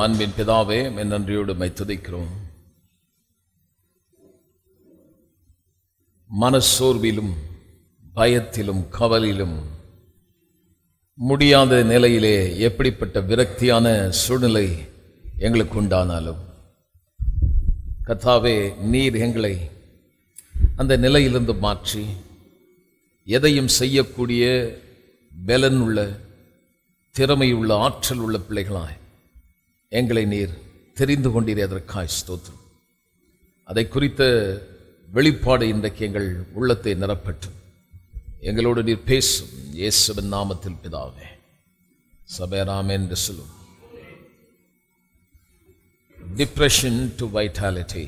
அன்பின் பிதாவே என் நன்றியோடு மை துதிக்கிறோம் மனசோர்விலும் பயத்திலும் கவலிலும் முடியாத நிலையிலே எப்படிப்பட்ட விரக்தியான சூழ்நிலை எங்களுக்கு உண்டானாலும் கத்தாவே நீர் எங்களை அந்த நிலையிலிருந்து மாற்றி எதையும் செய்யக்கூடிய பலன் உள்ள திறமை உள்ள ஆற்றல் உள்ள பிள்ளைகளாய் எங்களை நீர் தெரிந்து கொண்டீர் அதற்காய் ஸ்தோத்திரம் அதை குறித்த வெளிப்பாடு இன்றைக்கு எங்கள் உள்ளத்தை நிரப்பட்டும் எங்களோடு நீர் பேசும் இயேசுவின் நாமத்தில் பிதாவே சபேராம் என்று சொல்லும் டிப்ரெஷன் டு வைட்டாலிட்டி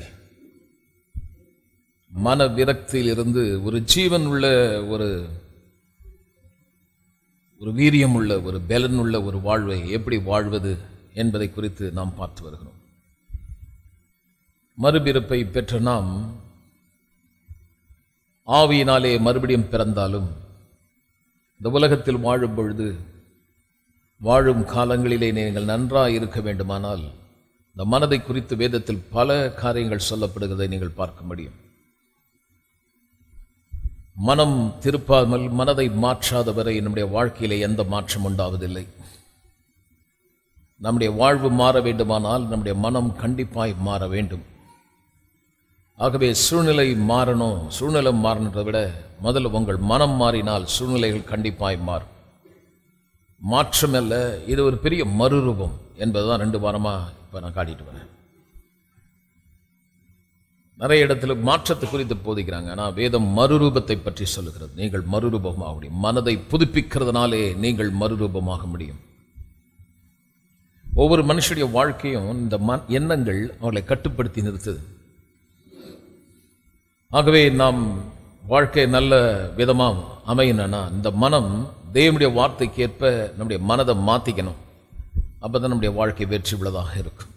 மன விரக்தியிலிருந்து ஒரு ஜீவன் உள்ள ஒரு ஒரு வீரியம் உள்ள ஒரு பலன் உள்ள ஒரு வாழ்வை எப்படி வாழ்வது என்பதை குறித்து நாம் பார்த்து வருகிறோம் மறுபிறப்பை பெற்ற நாம் ஆவியினாலே மறுபடியும் பிறந்தாலும் இந்த உலகத்தில் வாழும் பொழுது வாழும் காலங்களிலே நீங்கள் நன்றாக இருக்க வேண்டுமானால் இந்த மனதை குறித்து வேதத்தில் பல காரியங்கள் சொல்லப்படுகிறதை நீங்கள் பார்க்க முடியும் மனம் திருப்பாமல் மனதை மாற்றாதவரை நம்முடைய வாழ்க்கையிலே எந்த மாற்றம் உண்டாவதில்லை நம்முடைய வாழ்வு மாற வேண்டுமானால் நம்முடைய மனம் கண்டிப்பாய் மாற வேண்டும் ஆகவே சூழ்நிலை மாறணும் சூழ்நிலை மாறினதை விட முதல்ல உங்கள் மனம் மாறினால் சூழ்நிலைகள் கண்டிப்பாய் மாறும் மாற்றம் அல்ல இது ஒரு பெரிய மறுரூபம் என்பதுதான் ரெண்டு வாரமா இப்போ நான் காட்டிட்டு வரேன் நிறைய இடத்துல மாற்றத்தை குறித்து போதிக்கிறாங்க ஆனால் வேதம் மறுரூபத்தை பற்றி சொல்லுகிறது நீங்கள் மறுரூபமாக முடியும் மனதை புதுப்பிக்கிறதுனாலே நீங்கள் மறுரூபமாக முடியும் ஒவ்வொரு மனுஷனுடைய வாழ்க்கையும் இந்த ம எண்ணங்கள் அவர்களை கட்டுப்படுத்தி நிறுத்துது ஆகவே நாம் வாழ்க்கை நல்ல விதமாக அமையணும்னா இந்த மனம் தேவனுடைய வார்த்தைக்கு ஏற்ப நம்முடைய மனதை மாற்றிக்கணும் அப்போ தான் நம்முடைய வாழ்க்கை வெற்றி உள்ளதாக இருக்கும்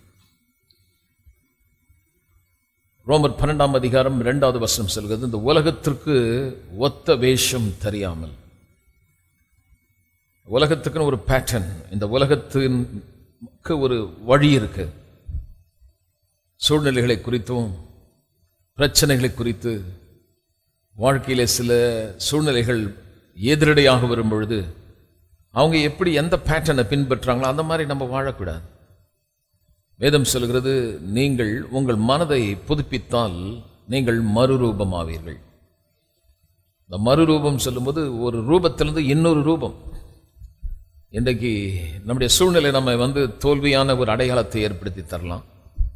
ரோமர் பன்னெண்டாம் அதிகாரம் இரண்டாவது வசனம் சொல்கிறது இந்த உலகத்திற்கு ஒத்த வேஷம் தெரியாமல் உலகத்துக்குன்னு ஒரு பேட்டர்ன் இந்த உலகத்திற்கு ஒரு வழி இருக்கு சூழ்நிலைகளை குறித்தும் பிரச்சனைகளை குறித்து வாழ்க்கையிலே சில சூழ்நிலைகள் எதிரடையாக வரும் பொழுது அவங்க எப்படி எந்த பேட்டர்னை பின்பற்றுறாங்களோ அந்த மாதிரி நம்ம வாழக்கூடாது வேதம் சொல்கிறது நீங்கள் உங்கள் மனதை புதுப்பித்தால் நீங்கள் மறுரூபமாவீர்கள் இந்த மறுரூபம் சொல்லும்போது ஒரு ரூபத்திலிருந்து இன்னொரு ரூபம் இன்றைக்கு நம்முடைய சூழ்நிலை நம்ம வந்து தோல்வியான ஒரு அடையாளத்தை ஏற்படுத்தி தரலாம்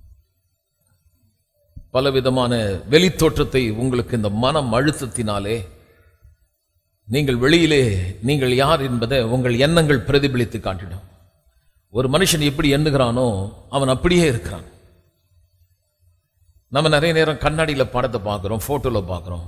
பலவிதமான வெளித்தோற்றத்தை உங்களுக்கு இந்த மனம் அழுத்தத்தினாலே நீங்கள் வெளியிலே நீங்கள் யார் என்பதை உங்கள் எண்ணங்கள் பிரதிபலித்து காட்டிடும் ஒரு மனுஷன் எப்படி எண்ணுகிறானோ அவன் அப்படியே இருக்கிறான் நம்ம நிறைய நேரம் கண்ணாடியில் படத்தை பார்க்குறோம் ஃபோட்டோவில் பார்க்குறோம்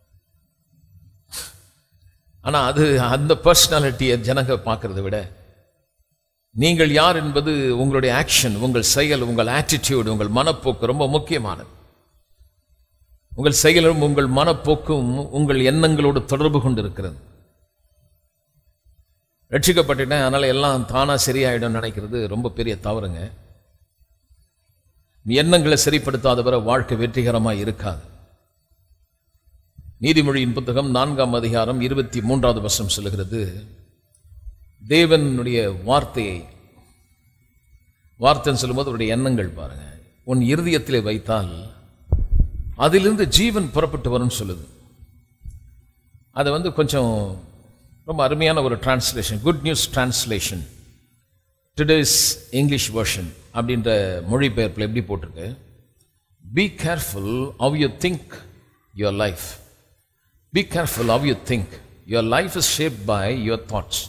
ஆனால் அது அந்த பர்சனாலிட்டியை ஜனங்க பார்க்கறத விட நீங்கள் யார் என்பது உங்களுடைய ஆக்ஷன் உங்கள் செயல் உங்கள் ஆட்டிடியூடு உங்கள் மனப்போக்கு ரொம்ப முக்கியமானது உங்கள் செயலும் உங்கள் மனப்போக்கும் உங்கள் எண்ணங்களோடு தொடர்பு கொண்டு இருக்கிறது ரட்சிக்கப்பட்டுட்டேன் அதனால் எல்லாம் தானாக சரியாயிடும் நினைக்கிறது ரொம்ப பெரிய தவறுங்க எண்ணங்களை சரிப்படுத்தாதவரை வாழ்க்கை வெற்றிகரமாக இருக்காது நீதிமொழியின் புத்தகம் நான்காம் அதிகாரம் இருபத்தி மூன்றாவது வருஷம் சொல்லுகிறது தேவனுடைய வார்த்தையை வார்த்தைன்னு சொல்லும்போது அவருடைய எண்ணங்கள் பாருங்க உன் இருதயத்திலே வைத்தால் அதிலிருந்து ஜீவன் புறப்பட்டு வரும்னு சொல்லுது அதை வந்து கொஞ்சம் ரொம்ப அருமையான ஒரு translation good news translation today's English version அப்படின்ற மொழிபெயர்ப்பில் எப்படி போட்டிருக்கு be careful how you think your life be careful how you think your life is shape by your thoughts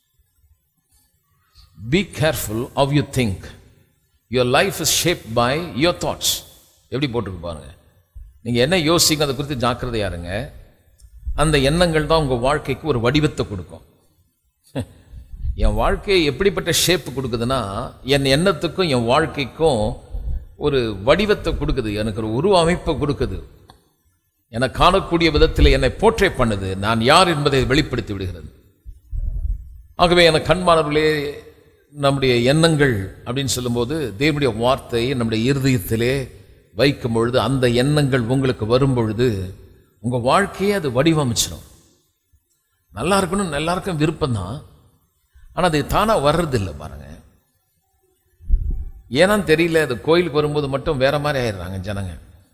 be careful how you think your life is shape by your thoughts எப்படி போட்டிருக்கு பாருங்க நீங்கள் என்ன யோசிங்க அதை குறித்து ஜாக்கிரதையா இருங்க அந்த எண்ணங்கள் தான் உங்கள் வாழ்க்கைக்கு ஒரு வடிவத்தை கொடுக்கும் என் வாழ்க்கையை எப்படிப்பட்ட ஷேப் கொடுக்குதுன்னா என் எண்ணத்துக்கும் என் வாழ்க்கைக்கும் ஒரு வடிவத்தை கொடுக்குது எனக்கு ஒரு உருவ அமைப்பை கொடுக்குது என்னை காணக்கூடிய விதத்தில் என்னை போற்றே பண்ணுது நான் யார் என்பதை வெளிப்படுத்தி விடுகிறது ஆகவே என கண்மாணவர்களே நம்முடைய எண்ணங்கள் அப்படின்னு சொல்லும்போது தேவனுடைய வார்த்தை நம்முடைய இருதயத்திலே வைக்கும் பொழுது அந்த எண்ணங்கள் உங்களுக்கு வரும் பொழுது உங்கள் வாழ்க்கையை அது வடிவமைச்சிடும் நல்லா இருக்கணும் எல்லாருக்கும் விருப்பம்தான் ஆனால் அது தானாக வர்றதில்லை பாருங்க ஏன்னான்னு தெரியல அது கோயிலுக்கு வரும்போது மட்டும் வேற மாதிரி ஆயிடுறாங்க ஜனங்க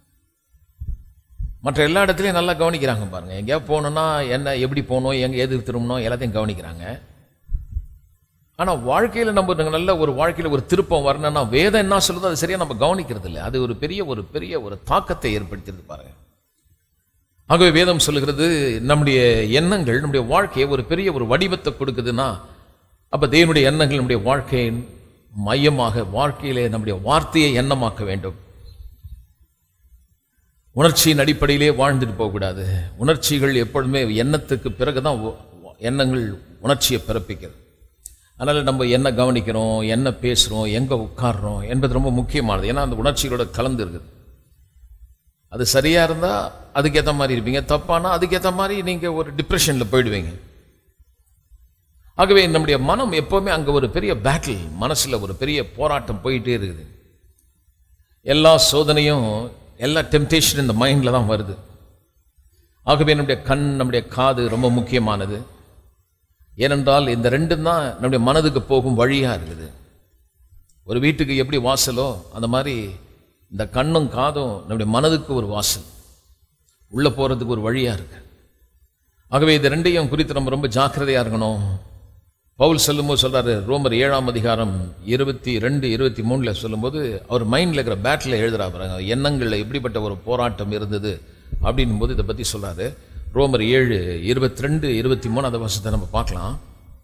மற்ற எல்லா இடத்துலையும் நல்லா கவனிக்கிறாங்க பாருங்க எங்கேயாவது போகணுன்னா என்ன எப்படி போகணும் எங்கே எது திரும்பணும் எல்லாத்தையும் கவனிக்கிறாங்க ஆனால் வாழ்க்கையில் நம்ம நல்ல ஒரு வாழ்க்கையில் ஒரு திருப்பம் வரணும்னா வேதம் என்ன சொல்லுதோ அது சரியாக நம்ம கவனிக்கிறது இல்லை அது ஒரு பெரிய ஒரு பெரிய ஒரு தாக்கத்தை ஏற்படுத்திடுது பாருங்க ஆகவே வேதம் சொல்லுகிறது நம்முடைய எண்ணங்கள் நம்முடைய வாழ்க்கையை ஒரு பெரிய ஒரு வடிவத்தை கொடுக்குதுன்னா அப்போ தேவனுடைய எண்ணங்கள் நம்முடைய வாழ்க்கையின் மையமாக வாழ்க்கையிலே நம்முடைய வார்த்தையை எண்ணமாக்க வேண்டும் உணர்ச்சியின் அடிப்படையிலே வாழ்ந்துட்டு போகக்கூடாது உணர்ச்சிகள் எப்பொழுதுமே எண்ணத்துக்கு பிறகுதான் உ- எண்ணங்கள் உணர்ச்சியை பிறப்பிக்கிறது அதனால் நம்ம என்ன கவனிக்கிறோம் என்ன பேசுகிறோம் எங்கே உட்கார்றோம் என்பது ரொம்ப முக்கியமானது ஏன்னா அந்த உணர்ச்சிகளோட கலந்து இருக்குது அது சரியாக இருந்தால் அதுக்கேற்ற மாதிரி இருப்பீங்க தப்பானா அதுக்கேற்ற மாதிரி நீங்கள் ஒரு டிப்ரெஷனில் போயிடுவீங்க ஆகவே நம்முடைய மனம் எப்போவுமே அங்கே ஒரு பெரிய பேட்டில் மனசில் ஒரு பெரிய போராட்டம் போயிட்டே இருக்குது எல்லா சோதனையும் எல்லா டெம்டேஷன் இந்த மைண்டில் தான் வருது ஆகவே நம்முடைய கண் நம்முடைய காது ரொம்ப முக்கியமானது ஏனென்றால் இந்த ரெண்டும் தான் நம்முடைய மனதுக்கு போகும் வழியாக இருக்குது ஒரு வீட்டுக்கு எப்படி வாசலோ அந்த மாதிரி இந்த கண்ணும் காதும் நம்முடைய மனதுக்கு ஒரு வாசல் உள்ளே போகிறதுக்கு ஒரு வழியாக இருக்கு ஆகவே இது ரெண்டையும் குறித்து நம்ம ரொம்ப ஜாக்கிரதையாக இருக்கணும் பவுல் சொல்லும்போது சொல்றாரு ரோமர் ஏழாம் அதிகாரம் இருபத்தி ரெண்டு இருபத்தி மூணில் சொல்லும்போது அவர் மைண்டில் இருக்கிற பேட்டில் எழுதுறா பாருங்க எண்ணங்களில் எப்படிப்பட்ட ஒரு போராட்டம் இருந்தது அப்படின்னும் போது இதை பற்றி சொல்றாரு ரோமர் ஏழு இருபத்தி ரெண்டு இருபத்தி மூணு அந்த வருஷத்தை நம்ம பார்க்கலாம்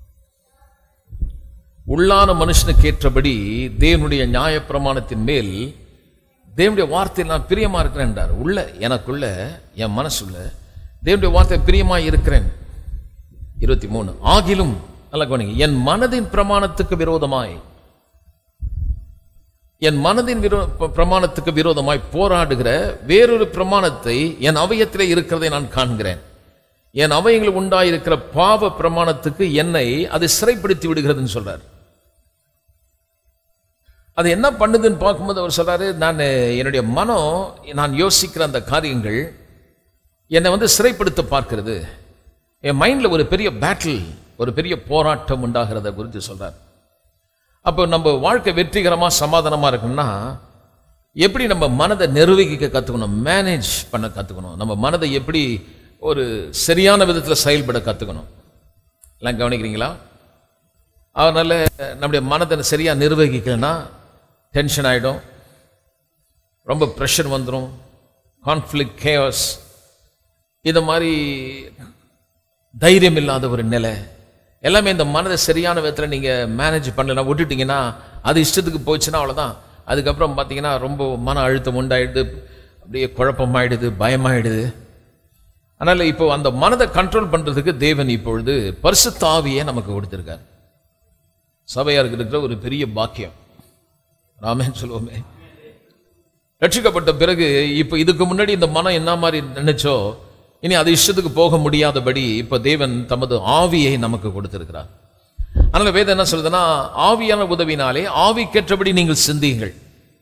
உள்ளான மனுஷனுக்கு ஏற்றபடி தேவனுடைய நியாயப்பிரமாணத்தின் மேல் தேவனுடைய வார்த்தையில் நான் பிரியமா இருக்கிறேன் என்றார் உள்ள எனக்குள்ள என் மனசுள்ள தேவனுடைய வார்த்தை பிரியமா இருக்கிறேன் இருபத்தி மூணு ஆகிலும் நல்ல கவனிங்க என் மனதின் பிரமாணத்துக்கு விரோதமாய் என் மனதின் விரோ ப- பிரமாணத்துக்கு விரோதமாய் போராடுகிற வேறொரு பிரமாணத்தை என் அவயத்திலே இருக்கிறதை நான் காண்கிறேன் என் அவயங்கள் உண்டாயிருக்கிற பாவ பிரமாணத்துக்கு என்னை அது சிறைப்படுத்தி விடுகிறதுன்னு சொல்றார் அது என்ன பண்ணுதுன்னு பார்க்கும்போது அவர் சொல்றாரு நான் என்னுடைய மனம் நான் யோசிக்கிற அந்த காரியங்கள் என்னை வந்து சிறைப்படுத்த பார்க்கிறது என் மைண்டில் ஒரு பெரிய பேட்டில் ஒரு பெரிய போராட்டம் உண்டாகிறத குறித்து சொல்றார் அப்போ நம்ம வாழ்க்கை வெற்றிகரமாக சமாதானமாக இருக்குன்னா எப்படி நம்ம மனதை நிர்வகிக்க கற்றுக்கணும் மேனேஜ் பண்ண கற்றுக்கணும் நம்ம மனதை எப்படி ஒரு சரியான விதத்தில் செயல்பட கற்றுக்கணும் எல்லாம் கவனிக்கிறீங்களா அதனால் நம்முடைய மனதை சரியாக நிர்வகிக்கலைன்னா டென்ஷன் ஆகிடும் ரொம்ப ப்ரெஷர் வந்துடும் கான்ஃப்ளிக் கேவஸ் இது மாதிரி தைரியம் இல்லாத ஒரு நிலை எல்லாமே இந்த மனதை சரியான விதத்தில் நீங்கள் மேனேஜ் பண்ணலைன்னா விட்டுட்டீங்கன்னா அது இஷ்டத்துக்கு போச்சுன்னா அவ்வளோதான் அதுக்கப்புறம் பார்த்தீங்கன்னா ரொம்ப மன அழுத்தம் உண்டாயிடுது அப்படியே குழப்பமாயிடுது பயமாயிடுது அதனால் இப்போ அந்த மனதை கண்ட்ரோல் பண்ணுறதுக்கு தேவன் இப்பொழுது பரிசுத்த ஆவியை நமக்கு கொடுத்துருக்கார் சபையாருக்கு இருக்கிற ஒரு பெரிய பாக்கியம் ராமேன்னு சொல்லுவோமே ரட்சிக்கப்பட்ட பிறகு இப்போ இதுக்கு முன்னாடி இந்த மனம் என்ன மாதிரி நினைச்சோ இனி அது இஷ்டத்துக்கு போக முடியாதபடி இப்போ தேவன் தமது ஆவியை நமக்கு கொடுத்திருக்கிறார் அதனால வேதம் என்ன சொல்றதுன்னா ஆவியான உதவினாலே ஆவிக்கேற்றபடி நீங்கள் சிந்தியுங்கள்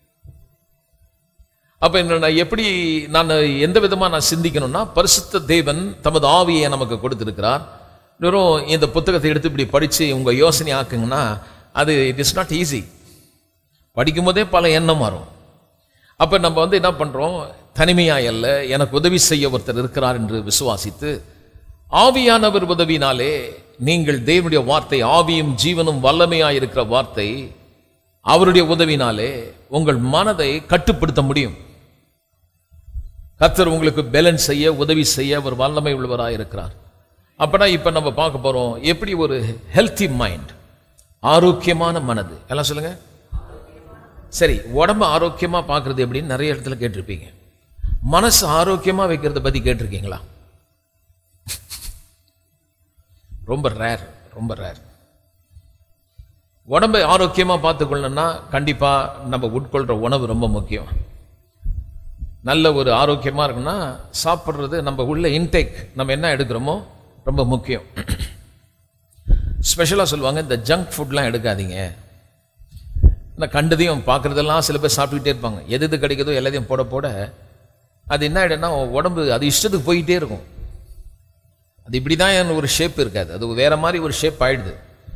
அப்ப என்ன நான் எப்படி நான் எந்த விதமா நான் சிந்திக்கணும்னா பரிசுத்த தேவன் தமது ஆவியை நமக்கு கொடுத்திருக்கிறார் வெறும் இந்த புத்தகத்தை எடுத்து இப்படி படிச்சு உங்க யோசனை ஆக்குங்கன்னா அது இட் இஸ் நாட் ஈஸி படிக்கும்போதே பல எண்ணம் வரும் அப்ப நம்ம வந்து என்ன பண்றோம் தனிமையா அல்ல எனக்கு உதவி செய்ய ஒருத்தர் இருக்கிறார் என்று விசுவாசித்து ஆவியானவர் உதவினாலே நீங்கள் தேவனுடைய வார்த்தை ஆவியும் ஜீவனும் வல்லமையா இருக்கிற வார்த்தை அவருடைய உதவினாலே உங்கள் மனதை கட்டுப்படுத்த முடியும் கர்த்தர் உங்களுக்கு பேலன்ஸ் செய்ய உதவி செய்ய அவர் வல்லமை உள்ளவராக இருக்கிறார் அப்பனா இப்ப நம்ம பார்க்க போறோம் எப்படி ஒரு ஹெல்த்தி மைண்ட் ஆரோக்கியமான மனது எல்லாம் சொல்லுங்க சரி உடம்பு ஆரோக்கியமா பார்க்கிறது எப்படின்னு நிறைய இடத்துல கேட்டிருப்பீங்க மனசு ஆரோக்கியமா வைக்கிறத பத்தி கேட்டிருக்கீங்களா ரொம்ப ரேர் ரொம்ப ரேர் உடம்பை ஆரோக்கியமா பார்த்துக்கொள்ளணும்னா கண்டிப்பா நம்ம உட்கொள்ற உணவு ரொம்ப முக்கியம் நல்ல ஒரு ஆரோக்கியமா இருக்குன்னா சாப்பிட்றது நம்ம உள்ள இன்டேக் நம்ம என்ன எடுக்கிறோமோ ரொம்ப முக்கியம் ஸ்பெஷலாக சொல்லுவாங்க இந்த ஜங்க் ஃபுட்லாம் எடுக்காதீங்க நான் கண்டதையும் பார்க்குறதெல்லாம் சில பேர் சாப்பிட்டுக்கிட்டே இருப்பாங்க எது எது கிடைக்குதோ எல்லாத்தையும் போட போட அது என்ன ஆகிடும்னா உடம்பு அது இஷ்டத்துக்கு போயிட்டே இருக்கும் அது இப்படி தான் ஒரு ஷேப் இருக்காது அது வேற மாதிரி ஒரு ஷேப் ஆயிடுது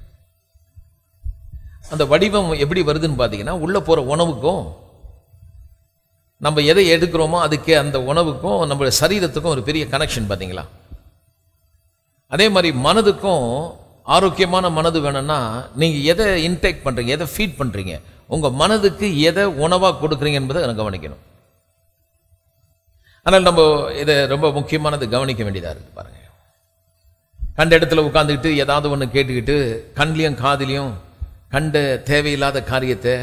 அந்த வடிவம் எப்படி வருதுன்னு பார்த்தீங்கன்னா உள்ளே போகிற உணவுக்கும் நம்ம எதை எடுக்கிறோமோ அதுக்கே அந்த உணவுக்கும் நம்ம சரீரத்துக்கும் ஒரு பெரிய கனெக்ஷன் பார்த்தீங்களா அதே மாதிரி மனதுக்கும் ஆரோக்கியமான மனது வேணும்னா நீங்கள் எதை இன்டேக் பண்ணுறீங்க எதை ஃபீட் பண்ணுறீங்க உங்கள் மனதுக்கு எதை உணவாக கொடுக்குறீங்க என்பதை எனக்கு கவனிக்கணும் ஆனால் நம்ம இதை ரொம்ப முக்கியமானது கவனிக்க வேண்டியதாக இருக்குது பாருங்க கண்ட இடத்துல உட்காந்துக்கிட்டு ஏதாவது ஒன்று கேட்டுக்கிட்டு கண்லேயும் காதுலேயும் கண்ட தேவையில்லாத காரியத்தை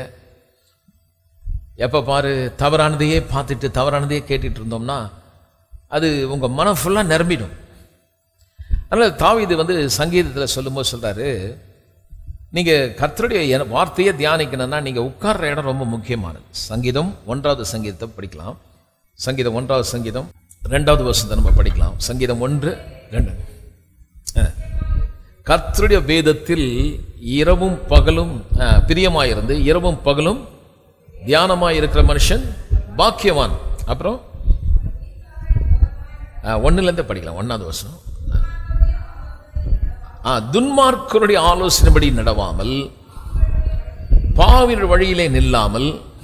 எப்போ பாரு தவறானதையே பார்த்துட்டு தவறானதையே கேட்டுட்டு இருந்தோம்னா அது உங்கள் மனம் ஃபுல்லாக நிரம்பிடும் அதனால் தாவீது வந்து சங்கீதத்தில் சொல்லும்போது சொல்கிறாரு நீங்கள் கர்த்தருடைய எ- வார்த்தையை தியானிக்கணும்னா நீங்கள் உட்கார்ற இடம் ரொம்ப முக்கியமானது சங்கீதம் ஒன்றாவது சங்கீதத்தை படிக்கலாம் சங்கீதம் ஒன்றாவது சங்கீதம் ரெண்டாவது வருஷத்தை நம்ம படிக்கலாம் சங்கீதம் ஒன்று ரெண்டு அஹ். கர்த்தருடைய வேதத்தில் இரவும் பகலும் அஹ், பிரியமாயிருந்து இரவும் பகலும் தியானமாய் இருக்கிற மனுஷன் பாக்கியவான் அப்புறம் அஹ், ஒண்ணுலேருந்தே படிக்கலாம் ஒன்றாவது வருஷம் ஆ, துன்மார்க்கருடைய ஆலோசனைப்படி நடவாமல் பாவியர் வழியிலே நில்லாமல்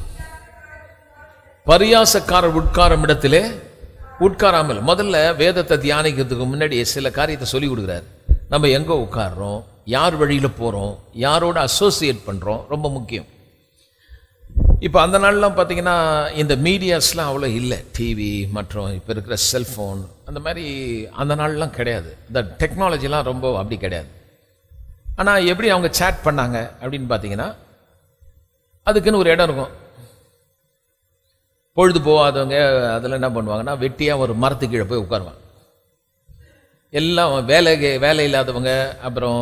பரியாசக்காரர் உட்காரும் இடத்திலே உட்காராமல் முதல்ல வேதத்தை தியானிக்கிறதுக்கு முன்னாடி சில காரியத்தை சொல்லி கொடுக்குறாரு நம்ம எங்க உட்கார்றோம் யார் வழியில போறோம் யாரோட அசோசியேட் பண்றோம் ரொம்ப முக்கியம் இப்போ அந்த நாள்லாம் பார்த்தீங்கன்னா இந்த மீடியாஸ்லாம் அவ்வளோ இல்லை டிவி மற்றும் இப்போ இருக்கிற செல்ஃபோன் அந்த மாதிரி அந்த நாள்லாம் கிடையாது இந்த டெக்னாலஜிலாம் ரொம்ப அப்படி கிடையாது ஆனால் எப்படி அவங்க சேட் பண்ணாங்க அப்படின்னு பார்த்தீங்கன்னா அதுக்குன்னு ஒரு இடம் இருக்கும் பொழுது போகாதவங்க அதில் என்ன பண்ணுவாங்கன்னா வெட்டியாக ஒரு மரத்து கீழே போய் உட்காருவாங்க எல்லாம் வேலை வேலை இல்லாதவங்க அப்புறம்